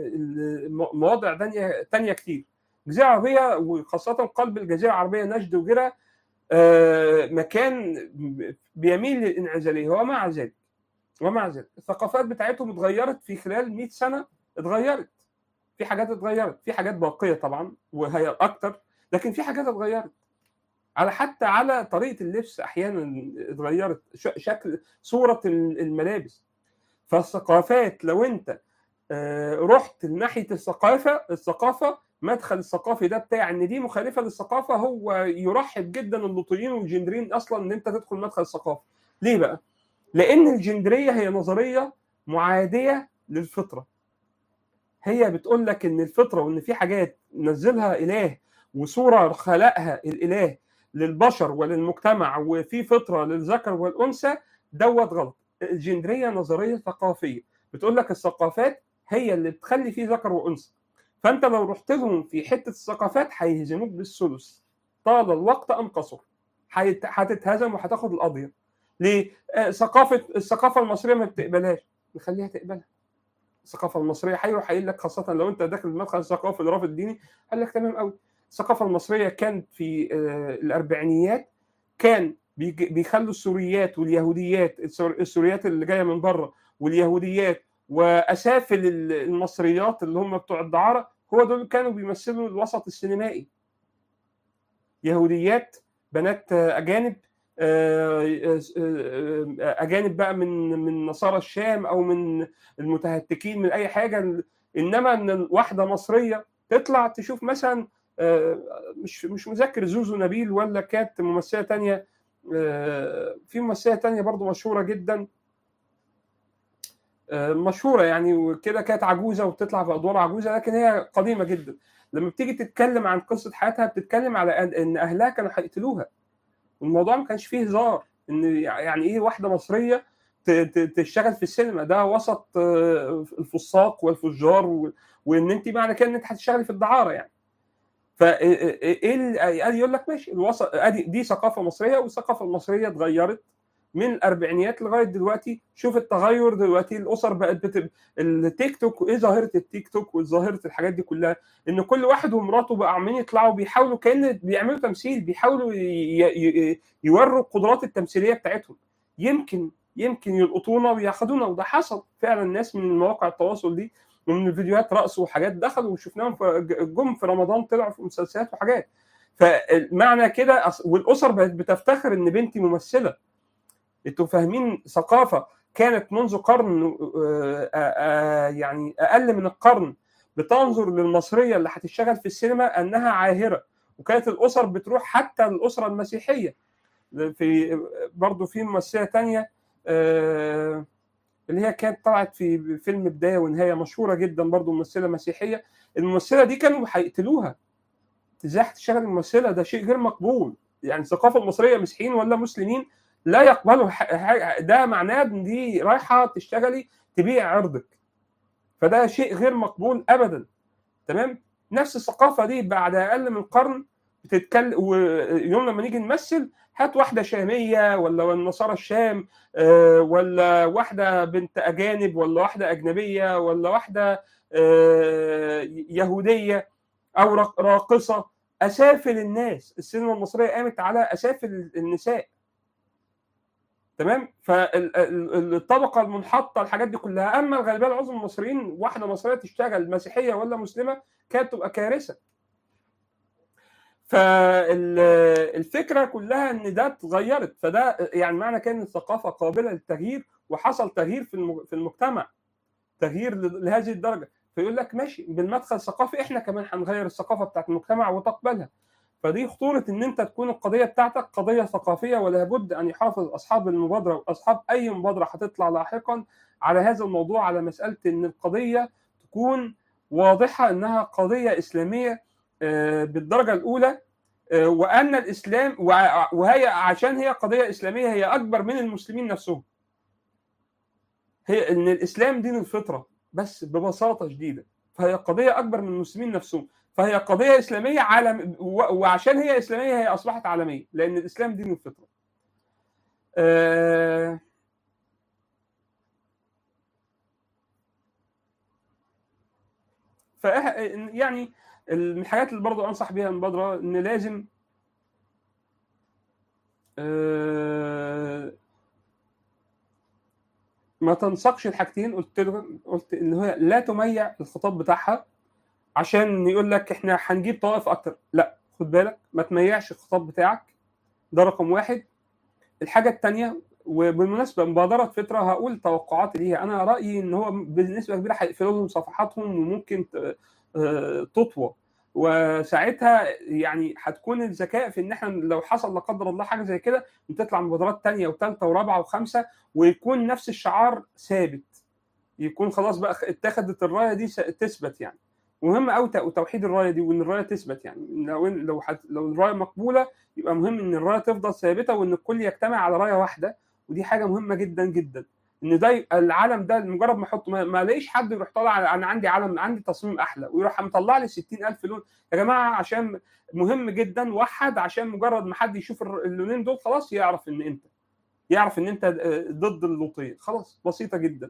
مواضع ثانيه ثانيه كتير الجزيره العربيه وخاصه قلب الجزيره العربيه نجد وغيرها آه، مكان بيميل للانعزاليه ومع ذلك ومع ذلك الثقافات بتاعتهم اتغيرت في خلال 100 سنه اتغيرت في حاجات اتغيرت في حاجات باقيه طبعا وهي اكتر لكن في حاجات اتغيرت على حتى على طريقه اللبس احيانا اتغيرت ش- شكل صوره الملابس فالثقافات لو انت آه، رحت لناحيه الثقافه الثقافه مدخل الثقافي ده بتاع ان دي مخالفه للثقافه هو يرحب جدا اللوطيين والجندرين اصلا ان انت تدخل مدخل الثقافه ليه بقى؟ لان الجندريه هي نظريه معاديه للفطره هي بتقول لك ان الفطره وان في حاجات نزلها اله وصوره خلقها الاله للبشر وللمجتمع وفي فطره للذكر والانثى دوت غلط الجندريه نظريه ثقافيه بتقول لك الثقافات هي اللي بتخلي فيه ذكر وانثى فانت لو رحت لهم في حته الثقافات هيهزموك بالثلث طال الوقت ام قصر هيت- هتتهزم وهتاخد القضيه ليه؟ آه، ثقافه الثقافه المصريه ما بتقبلهاش نخليها تقبلها الثقافه المصريه هيروح قايل لك خاصه لو انت داخل المدخل الثقافي الرافض الديني قال لك تمام قوي الثقافه المصريه كانت في آه، الاربعينيات كان بيج- بيخلوا السوريات واليهوديات السور- السوريات اللي جايه من بره واليهوديات واسافل ال- المصريات اللي هم بتوع الدعاره هو دول كانوا بيمثلوا الوسط السينمائي يهوديات بنات آه، اجانب آه، آه، آه، اجانب بقى من من نصارى الشام او من المتهتكين من اي حاجه انما ان واحده مصريه تطلع تشوف مثلا آه، مش مش مذكر زوزو نبيل ولا كانت ممثله تانية آه، في ممثله تانية برضو مشهوره جدا آه، مشهوره يعني وكده كانت عجوزه وبتطلع في ادوار عجوزه لكن هي قديمه جدا لما بتيجي تتكلم عن قصه حياتها بتتكلم على ان إن اهلها كانوا هيقتلوها الموضوع ما كانش فيه هزار ان يعني ايه واحده مصريه ت- ت- تشتغل في السينما ده وسط آه، الفساق والفجار و- وان انت معنى كده ان انت هتشتغلي في الدعاره يعني فايه ال- يقول لك ماشي الوسط ادي دي ثقافه مصريه والثقافه المصريه اتغيرت من الاربعينيات لغايه دلوقتي شوف التغير دلوقتي الاسر بقت بت... التيك توك وايه ظاهره التيك توك وظاهره الحاجات دي كلها ان كل واحد ومراته بقى عمالين يطلعوا بيحاولوا كان بيعملوا تمثيل بيحاولوا ي... ي... يوروا القدرات التمثيليه بتاعتهم يمكن يمكن يلقطونا وياخدونا وده حصل فعلا ناس من مواقع التواصل دي ومن الفيديوهات رقص وحاجات دخلوا وشفناهم في جم في رمضان طلعوا في مسلسلات وحاجات فمعنى كده أص- والاسر بقت بتفتخر ان بنتي ممثله انتوا فاهمين ثقافه كانت منذ قرن آه، آه، آه، يعني اقل من القرن بتنظر للمصريه اللي هتشتغل في السينما انها عاهره وكانت الاسر بتروح حتى الاسره المسيحيه في برضه في ممثله تانية آه، اللي هي كانت طلعت في فيلم بدايه ونهايه مشهوره جدا برضه ممثله مسيحيه الممثله دي كانوا هيقتلوها ازاي هتشتغل الممثله ده شيء غير مقبول يعني الثقافه المصريه مسيحيين ولا مسلمين لا يقبلوا ح- ح- ده معناه ان دي رايحه تشتغلي تبيع عرضك فده شيء غير مقبول ابدا تمام نفس الثقافه دي بعد اقل من قرن بتتكلم ويوم لما نيجي نمثل هات واحده شاميه ولا من نصارى الشام آه، ولا واحده بنت اجانب ولا واحده اجنبيه ولا واحده آه، يهوديه او راق- راقصه اسافل الناس السينما المصريه قامت على اسافل النساء تمام فالطبقه المنحطه الحاجات دي كلها اما الغالبيه العظمى المصريين واحده مصريه تشتغل مسيحيه ولا مسلمه كانت تبقى كارثه فالفكره كلها ان ده اتغيرت فده يعني معنى كان الثقافه قابله للتغيير وحصل تغيير في الم- في المجتمع تغيير ل- لهذه الدرجه فيقول لك ماشي بالمدخل الثقافي احنا كمان هنغير الثقافه بتاعت المجتمع وتقبلها فدي خطوره ان انت تكون القضيه بتاعتك قضيه ثقافيه ولا بد ان يحافظ اصحاب المبادره واصحاب اي مبادره هتطلع لاحقا على هذا الموضوع على مساله ان القضيه تكون واضحه انها قضيه اسلاميه آه، بالدرجه الاولى آه، وان الاسلام وع- وهي عشان هي قضيه اسلاميه هي اكبر من المسلمين نفسهم هي ان الاسلام دين الفطره بس ببساطه شديده فهي قضيه اكبر من المسلمين نفسهم فهي قضيه اسلاميه عالم و- وعشان هي اسلاميه هي اصبحت عالميه لان الاسلام دين الفطره آه، ف يعني من الحاجات اللي برضه انصح بيها المبادره ان لازم آه، ما تنسقش الحاجتين قلت له قلت ان هي لا تميع الخطاب بتاعها عشان يقول لك احنا هنجيب طوائف اكتر لا خد بالك ما تميعش الخطاب بتاعك ده رقم واحد الحاجه الثانيه وبالمناسبه مبادره فتره هقول توقعاتي ليها انا رايي ان هو بنسبه كبيره هيقفلوا لهم صفحاتهم وممكن ت- آه، تطوى وساعتها يعني هتكون الذكاء في ان احنا لو حصل لا قدر الله حاجه زي كده تطلع مبادرات تانية وثالثه ورابعه وخمسه ويكون نفس الشعار ثابت يكون خلاص بقى اتخذت الرايه دي س- تثبت يعني مهم قوي توحيد الرايه دي وان الرايه تثبت يعني لو لو حت لو الرايه مقبوله يبقى مهم ان الرايه تفضل ثابته وان الكل يجتمع على رايه واحده ودي حاجه مهمه جدا جدا ان ده يبقى العلم ده مجرد ما احطه ما, ما الاقيش حد يروح طالع انا عندي علم عندي تصميم احلى ويروح مطلع لي 60000 لون يا جماعه عشان مهم جدا وحد عشان مجرد ما حد يشوف اللونين دول خلاص يعرف ان انت يعرف ان انت ضد اللوطيه خلاص بسيطه جدا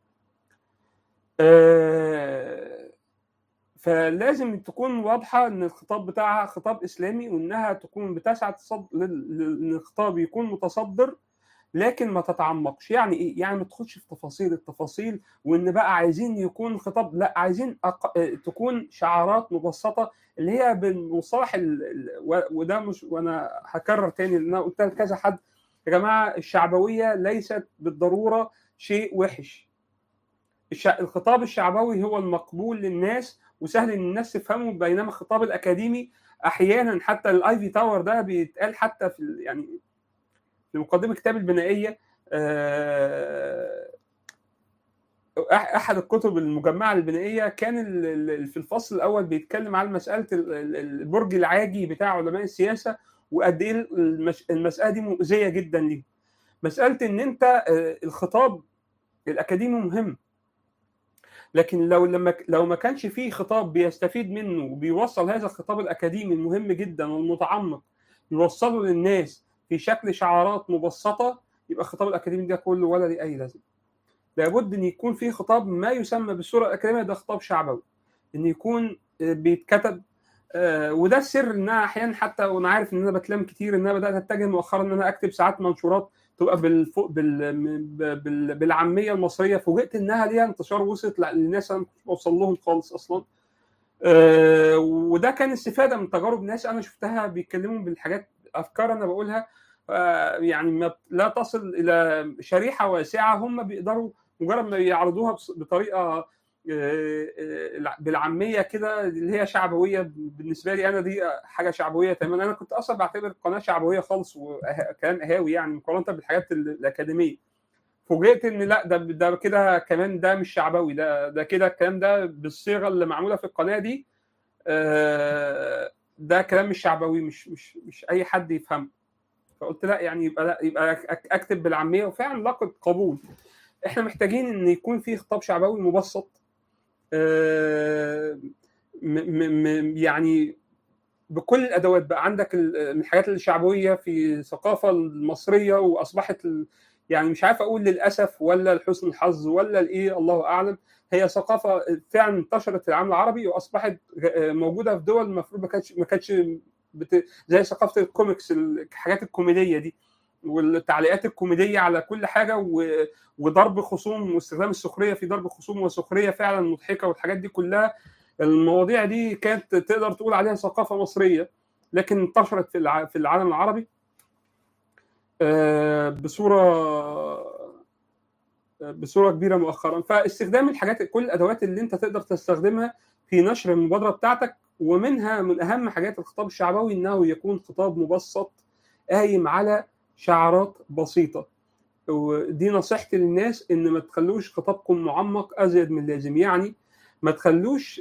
آه فلازم تكون واضحه ان الخطاب بتاعها خطاب اسلامي وانها تكون بتسعى ان الخطاب يكون متصدر لكن ما تتعمقش يعني ايه يعني ما تخش في تفاصيل التفاصيل وان بقى عايزين يكون خطاب لا عايزين أق... تكون شعارات مبسطه اللي هي بالمصطلح ال... ال... وده مش وانا هكرر تاني لان انا قلت لكذا حد يا جماعه الشعبويه ليست بالضروره شيء وحش الش... الخطاب الشعبوي هو المقبول للناس وسهل ان الناس تفهمه بينما الخطاب الاكاديمي احيانا حتى الايفي تاور ده بيتقال حتى في يعني في مقدمه كتاب البنائيه احد الكتب المجمعه البنائيه كان في الفصل الاول بيتكلم على مساله البرج العاجي بتاع علماء السياسه وقد ايه المساله دي مؤذيه جدا ليه مساله ان انت الخطاب الاكاديمي مهم لكن لو لما لو ما كانش فيه خطاب بيستفيد منه وبيوصل هذا الخطاب الاكاديمي المهم جدا والمتعمق يوصله للناس في شكل شعارات مبسطه يبقى الخطاب الاكاديمي ده كله ولا ليه اي لازمه. لابد ان يكون في خطاب ما يسمى بالصوره الاكاديميه ده خطاب شعبوي. ان يكون بيتكتب وده السر ان انا احيانا حتى وانا عارف ان انا بتلام كتير ان انا بدات اتجه مؤخرا ان انا اكتب ساعات منشورات تبقى بالفوق بال... بال... بالعاميه المصريه فوجئت انها ليها انتشار وصلت للناس انا مش بوصل لهم خالص اصلا أه وده كان استفاده من تجارب ناس انا شفتها بيتكلموا بالحاجات افكار انا بقولها أه يعني ما لا تصل الى شريحه واسعه هم بيقدروا مجرد ما يعرضوها بطريقه بالعاميه كده اللي هي شعبويه بالنسبه لي انا دي حاجه شعبويه تماما انا كنت اصلا بعتبر القناه شعبويه خالص وكلام قهاوي يعني مقارنه بالحاجات الاكاديميه فوجئت ان لا ده ده كده كمان ده مش شعبوي ده ده كده الكلام ده بالصيغه اللي معموله في القناه دي ده كلام مش شعبوي مش مش مش اي حد يفهمه فقلت لا يعني يبقى لا يبقى اكتب بالعاميه وفعلا لقت قبول احنا محتاجين ان يكون في خطاب شعبوي مبسط يعني بكل الادوات بقى عندك من الحاجات الشعبويه في الثقافه المصريه واصبحت يعني مش عارف اقول للاسف ولا لحسن الحظ ولا لايه الله اعلم هي ثقافه فعلا انتشرت في العالم العربي واصبحت موجوده في دول المفروض ما كانتش ما كانتش بت... زي ثقافه الكوميكس الحاجات الكوميديه دي والتعليقات الكوميديه على كل حاجه و... وضرب خصوم واستخدام السخريه في ضرب خصوم وسخريه فعلا مضحكه والحاجات دي كلها المواضيع دي كانت تقدر تقول عليها ثقافه مصريه لكن انتشرت في الع... في العالم العربي بصوره بصوره كبيره مؤخرا فاستخدام الحاجات كل الادوات اللي انت تقدر تستخدمها في نشر المبادره بتاعتك ومنها من اهم حاجات الخطاب الشعبوي انه يكون خطاب مبسط قايم على شعارات بسيطه ودي نصيحتي للناس ان ما تخلوش خطابكم معمق ازيد من اللازم يعني ما تخلوش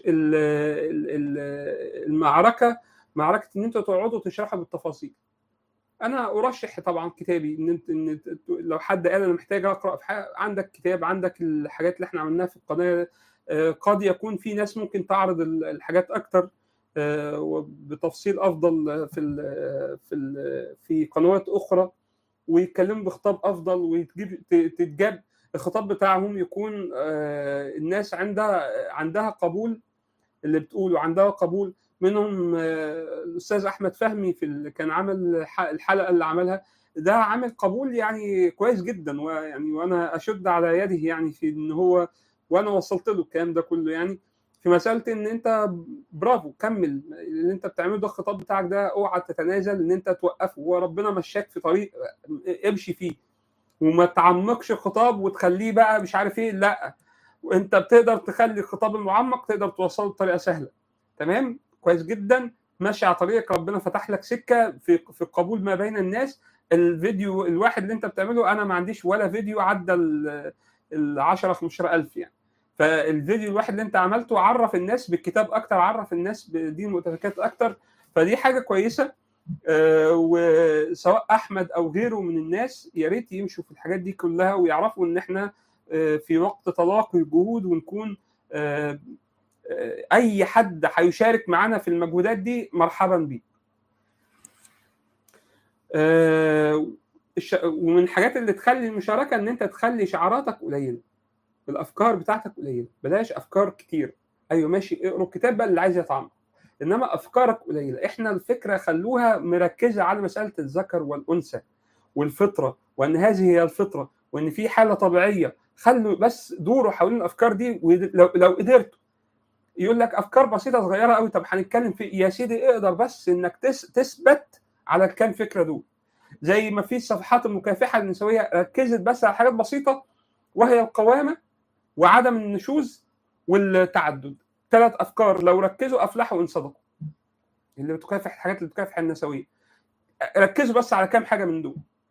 المعركه معركه ان انتوا تقعدوا تشرحوا بالتفاصيل انا ارشح طبعا كتابي ان انت ان لو حد قال انا محتاج اقرا في حاجة عندك كتاب عندك الحاجات اللي احنا عملناها في القناه قد يكون في ناس ممكن تعرض الحاجات اكتر وبتفصيل افضل في ال في ال في قنوات اخرى ويتكلموا بخطاب افضل وتجيب تتجاب الخطاب بتاعهم يكون الناس عندها عندها قبول اللي بتقوله عندها قبول منهم الاستاذ احمد فهمي في كان عمل الحلقه اللي عملها ده عامل قبول يعني كويس جدا ويعني وانا اشد على يده يعني في ان هو وانا وصلت له الكلام ده كله يعني في مساله ان انت برافو كمل اللي انت بتعمله ده الخطاب بتاعك ده اوعى تتنازل ان انت توقفه وربنا مشاك في طريق امشي فيه وما تعمقش الخطاب وتخليه بقى مش عارف ايه لا وانت بتقدر تخلي الخطاب المعمق تقدر توصله بطريقه سهله تمام كويس جدا ماشي على طريقك ربنا فتح لك سكه في في القبول ما بين الناس الفيديو الواحد اللي انت بتعمله انا ما عنديش ولا فيديو عدى ال 10 15000 يعني فالفيديو الواحد اللي انت عملته عرف الناس بالكتاب اكتر عرف الناس بدين المتفكات اكتر فدي حاجه كويسه آه وسواء احمد او غيره من الناس يا ريت يمشوا في الحاجات دي كلها ويعرفوا ان احنا آه في وقت تلاقي الجهود ونكون آه اي حد هيشارك معانا في المجهودات دي مرحبا بيه ومن الحاجات اللي تخلي المشاركه ان انت تخلي شعاراتك قليله الافكار بتاعتك قليله بلاش افكار كتير ايوه ماشي اقروا الكتاب بقى اللي عايز يتعمق انما افكارك قليله احنا الفكره خلوها مركزه على مساله الذكر والانثى والفطره وان هذه هي الفطره وان في حاله طبيعيه خلوا بس دوروا حوالين الافكار دي ولو لو قدرتوا يقول لك افكار بسيطه صغيره قوي طب هنتكلم في يا سيدي اقدر بس انك تثبت على الكام فكره دول زي ما في الصفحات المكافحه النسويه ركزت بس على حاجات بسيطه وهي القوامه وعدم النشوز والتعدد ثلاث افكار لو ركزوا افلحوا ان صدقوا اللي بتكافح الحاجات اللي بتكافح النسويه ركزوا بس على كام حاجه من دول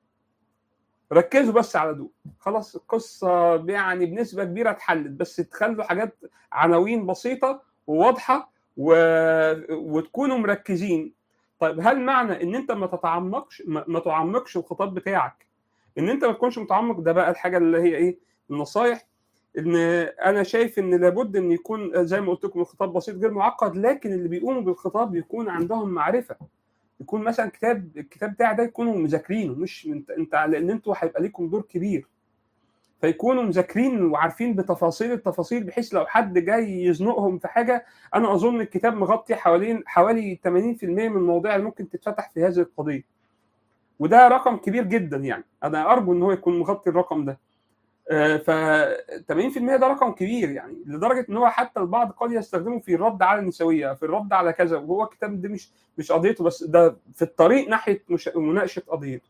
ركزوا بس على دول خلاص القصه يعني بنسبه كبيره اتحلت بس تخلوا حاجات عناوين بسيطه وواضحه و... وتكونوا مركزين طيب هل معنى ان انت ما تتعمقش ما, ما تعمقش الخطاب بتاعك ان انت ما تكونش متعمق ده بقى الحاجه اللي هي ايه النصايح ان انا شايف ان لابد ان يكون زي ما قلت لكم الخطاب بسيط غير معقد لكن اللي بيقوموا بالخطاب يكون عندهم معرفه يكون مثلا كتاب الكتاب بتاعي ده يكونوا مذاكرينه مش انت انت لان انتوا هيبقى ليكم دور كبير فيكونوا مذاكرين وعارفين بتفاصيل التفاصيل بحيث لو حد جاي يزنقهم في حاجه انا اظن الكتاب مغطي حوالين حوالي 80% من المواضيع اللي ممكن تتفتح في هذه القضيه وده رقم كبير جدا يعني انا ارجو ان هو يكون مغطي الرقم ده ف 80% ده رقم كبير يعني لدرجه ان هو حتى البعض قد يستخدمه في الرد على النسويه في الرد على كذا وهو الكتاب ده مش مش قضيته بس ده في الطريق ناحيه مش مناقشه قضيته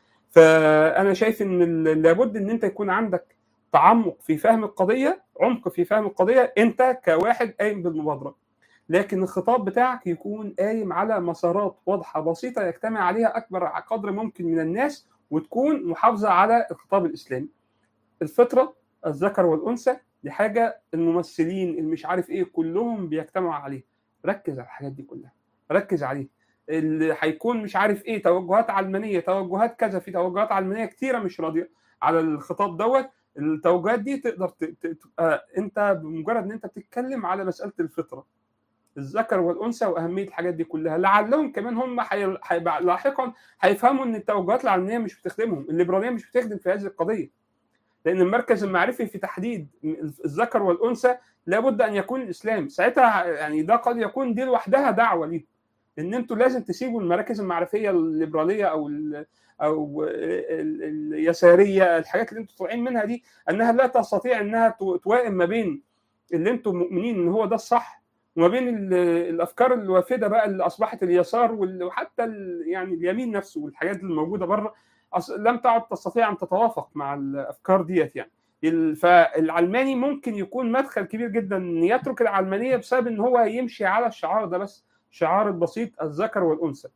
فانا شايف ان لابد ان انت يكون عندك تعمق في فهم القضيه عمق في فهم القضيه انت كواحد قايم بالمبادره لكن الخطاب بتاعك يكون قايم على مسارات واضحه بسيطه يجتمع عليها اكبر قدر ممكن من الناس وتكون محافظه على الخطاب الاسلامي الفطره الذكر والانثى دي حاجه الممثلين اللي مش عارف ايه كلهم بيجتمعوا عليها ركز على الحاجات دي كلها ركز عليها اللي هيكون مش عارف ايه توجهات علمانيه توجهات كذا في توجهات علمانيه كتيره مش راضيه على الخطاب دوت التوجهات دي تقدر تبقى انت بمجرد ان انت بتتكلم على مساله الفطره الذكر والانثى واهميه الحاجات دي كلها لعلهم كمان هم حي... لاحقا هيفهموا ان التوجهات العلمانيه مش بتخدمهم الليبراليه مش بتخدم في هذه القضيه لان المركز المعرفي في تحديد الذكر والانثى لابد ان يكون الاسلام ساعتها يعني ده قد يكون دي لوحدها دعوه ليهم ان انتوا لازم تسيبوا المراكز المعرفيه الليبراليه او ال او ال اليساريه الحاجات اللي انتوا طالعين منها دي انها لا تستطيع انها توائم ما بين اللي انتم مؤمنين ان هو ده الصح وما بين الافكار الوافده بقى اللي اصبحت اليسار وحتى يعني اليمين نفسه والحاجات اللي موجوده بره لم تعد تستطيع ان تتوافق مع الافكار ديت يعني فالعلماني ممكن يكون مدخل كبير جدا ان يترك العلمانيه بسبب ان هو يمشي على الشعار ده بس شعار البسيط الذكر والانثى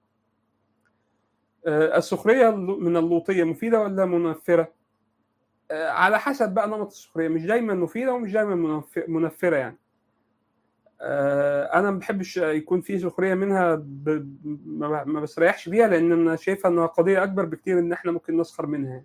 السخريه من اللوطيه مفيده ولا منفره على حسب بقى نمط السخريه مش دايما مفيده ومش دايما منفره يعني انا ما بحبش يكون في سخريه منها ب... ما بستريحش بيها لان انا شايفها انها قضيه اكبر بكتير ان احنا ممكن نسخر منها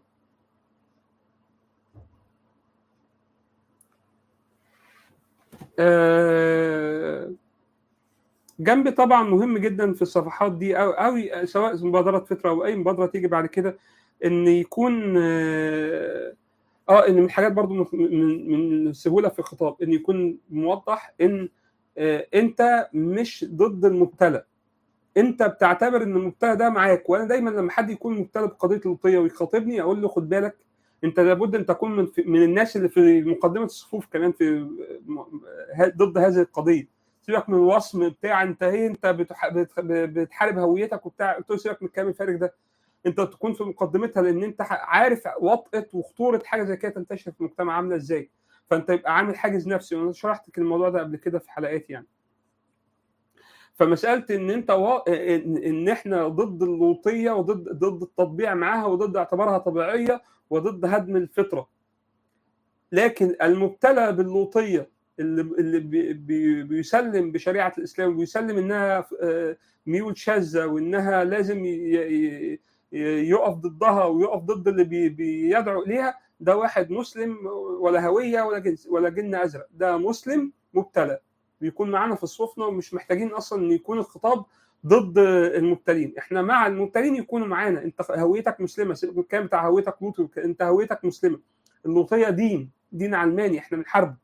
جنب طبعا مهم جدا في الصفحات دي او او سواء مبادره فطره او اي مبادره تيجي بعد كده ان يكون اه ان من الحاجات برضو من من السهوله في الخطاب ان يكون موضح ان انت مش ضد المبتلى انت بتعتبر ان المبتلى ده معاك وانا دايما لما حد يكون مبتلى بقضيه اللوطيه ويخاطبني اقول له خد بالك انت لابد ان تكون من, من الناس اللي في مقدمه الصفوف كمان في ضد هذه القضيه سيبك من الوصم بتاع انت ايه انت بتح... بتحارب هويتك وبتاع قلت له سيبك من الكلام الفارغ ده انت تكون في مقدمتها لان انت عارف وطئه وخطوره حاجه زي كده تنتشر في المجتمع عامله ازاي فانت يبقى عامل حاجز نفسي وانا شرحت الموضوع ده قبل كده في حلقات يعني فمساله ان انت و... ان احنا ضد اللوطيه وضد ضد التطبيع معاها وضد اعتبارها طبيعيه وضد هدم الفطره لكن المبتلى باللوطيه اللي اللي بي بي بيسلم بشريعه الاسلام وبيسلم انها ميول شاذه وانها لازم يقف ضدها ويقف ضد اللي بي بيدعو اليها ده واحد مسلم ولا هويه ولا جنس ولا جن ازرق ده مسلم مبتلى بيكون معانا في صفوفنا ومش محتاجين اصلا ان يكون الخطاب ضد المبتلين احنا مع المبتلين يكونوا معانا انت هويتك مسلمه سيبك الكلام بتاع هويتك لوطي انت هويتك مسلمه اللوطيه دين دين علماني احنا بنحاربه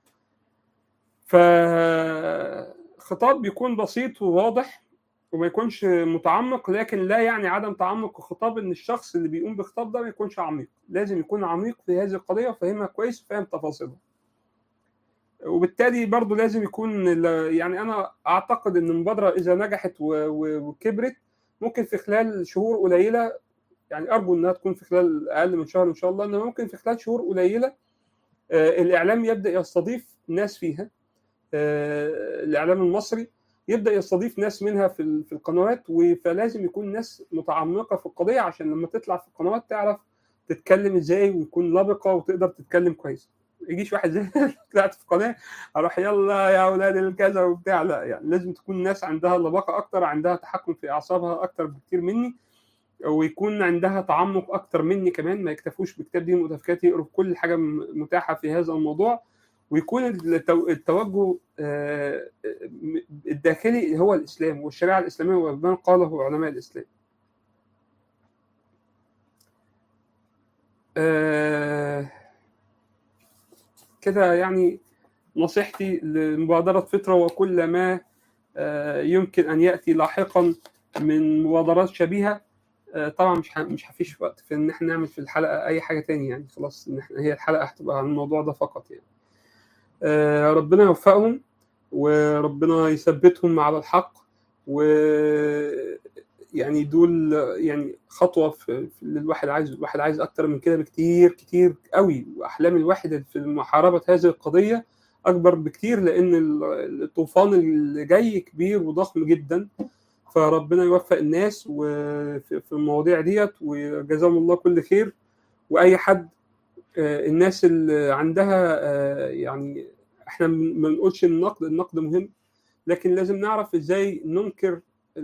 فخطاب بيكون بسيط وواضح وما يكونش متعمق لكن لا يعني عدم تعمق الخطاب ان الشخص اللي بيقوم بخطاب ده ما يكونش عميق لازم يكون عميق في هذه القضيه وفاهمها كويس وفاهم تفاصيلها وبالتالي برضه لازم يكون يعني انا اعتقد ان المبادره اذا نجحت وكبرت ممكن في خلال شهور قليله يعني ارجو انها تكون في خلال اقل من شهر ان شاء الله انما ممكن في خلال شهور قليله الاعلام يبدا يستضيف ناس فيها الاعلام المصري يبدا يستضيف ناس منها في في القنوات فلازم يكون ناس متعمقه في القضيه عشان لما تطلع في القنوات تعرف تتكلم ازاي ويكون لبقه وتقدر تتكلم كويس يجيش واحد زي طلعت في قناه اروح يلا يا اولاد الكذا وبتاع لا يعني لازم تكون ناس عندها لباقه اكتر عندها تحكم في اعصابها اكتر بكتير مني ويكون عندها تعمق اكتر مني كمان ما يكتفوش بكتاب دين وتفكيرات يقروا كل حاجه متاحه في هذا الموضوع ويكون التوجه الداخلي هو الاسلام والشريعه الاسلاميه وما قاله علماء الاسلام. كده يعني نصيحتي لمبادرة فطرة وكل ما يمكن أن يأتي لاحقا من مبادرات شبيهة طبعا مش مش هفيش وقت في ان احنا نعمل في الحلقه اي حاجه تاني يعني خلاص ان احنا هي الحلقه هتبقى عن الموضوع ده فقط يعني ربنا يوفقهم وربنا يثبتهم على الحق و يعني دول يعني خطوه في اللي الواحد عايزه الواحد عايز اكتر من كده بكتير كتير قوي واحلام الواحد في محاربه هذه القضيه اكبر بكتير لان الطوفان اللي جاي كبير وضخم جدا فربنا يوفق الناس وفي المواضيع ديت وجزاهم الله كل خير واي حد الناس اللي عندها يعني احنا ما بنقولش النقد النقد مهم لكن لازم نعرف ازاي ننكر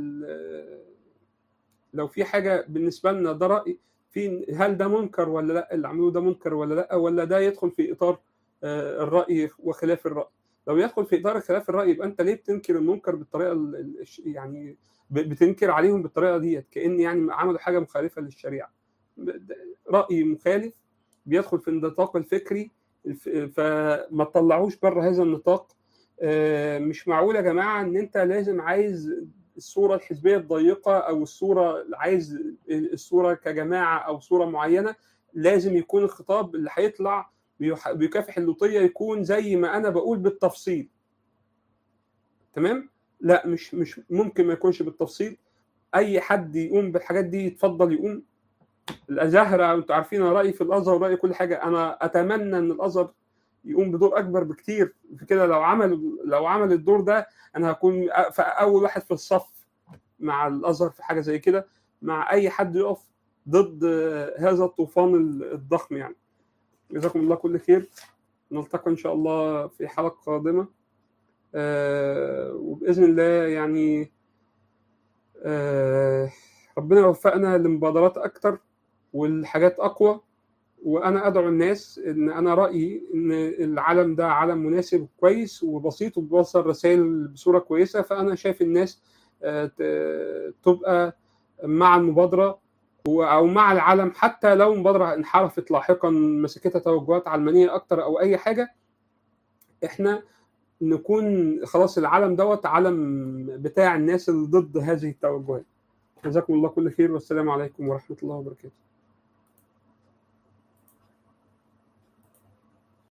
لو في حاجه بالنسبه لنا ده راي في هل ده منكر ولا لا اللي عملوه ده منكر ولا لا ولا ده يدخل في اطار الراي وخلاف الراي لو يدخل في اطار خلاف الراي يبقى انت ليه بتنكر المنكر بالطريقه يعني بتنكر عليهم بالطريقه ديت كان يعني عملوا حاجه مخالفه للشريعه راي مخالف بيدخل في النطاق الفكري فما تطلعوش بره هذا النطاق مش معقول يا جماعه ان انت لازم عايز الصوره الحزبيه الضيقه او الصوره عايز الصوره كجماعه او صوره معينه لازم يكون الخطاب اللي هيطلع بيكافح اللوطيه يكون زي ما انا بقول بالتفصيل تمام لا مش مش ممكن ما يكونش بالتفصيل اي حد يقوم بالحاجات دي يتفضل يقوم الازهر انتوا عارفين انا رايي في الازهر ورايي كل حاجه انا اتمنى ان الازهر يقوم بدور اكبر بكتير في كده لو عمل لو عمل الدور ده انا هكون اول واحد في الصف مع الازهر في حاجه زي كده مع اي حد يقف ضد هذا الطوفان الضخم يعني جزاكم الله كل خير نلتقي ان شاء الله في حلقه قادمه آه وباذن الله يعني آه ربنا يوفقنا لمبادرات اكتر والحاجات اقوى وانا ادعو الناس ان انا رايي ان العالم ده عالم مناسب وكويس وبسيط وبيوصل رسائل بصوره كويسه فانا شايف الناس تبقى مع المبادره او مع العالم حتى لو المبادره انحرفت لاحقا مسكتها توجهات علمانيه اكتر او اي حاجه احنا نكون خلاص العالم دوت عالم بتاع الناس اللي ضد هذه التوجهات جزاكم الله كل خير والسلام عليكم ورحمه الله وبركاته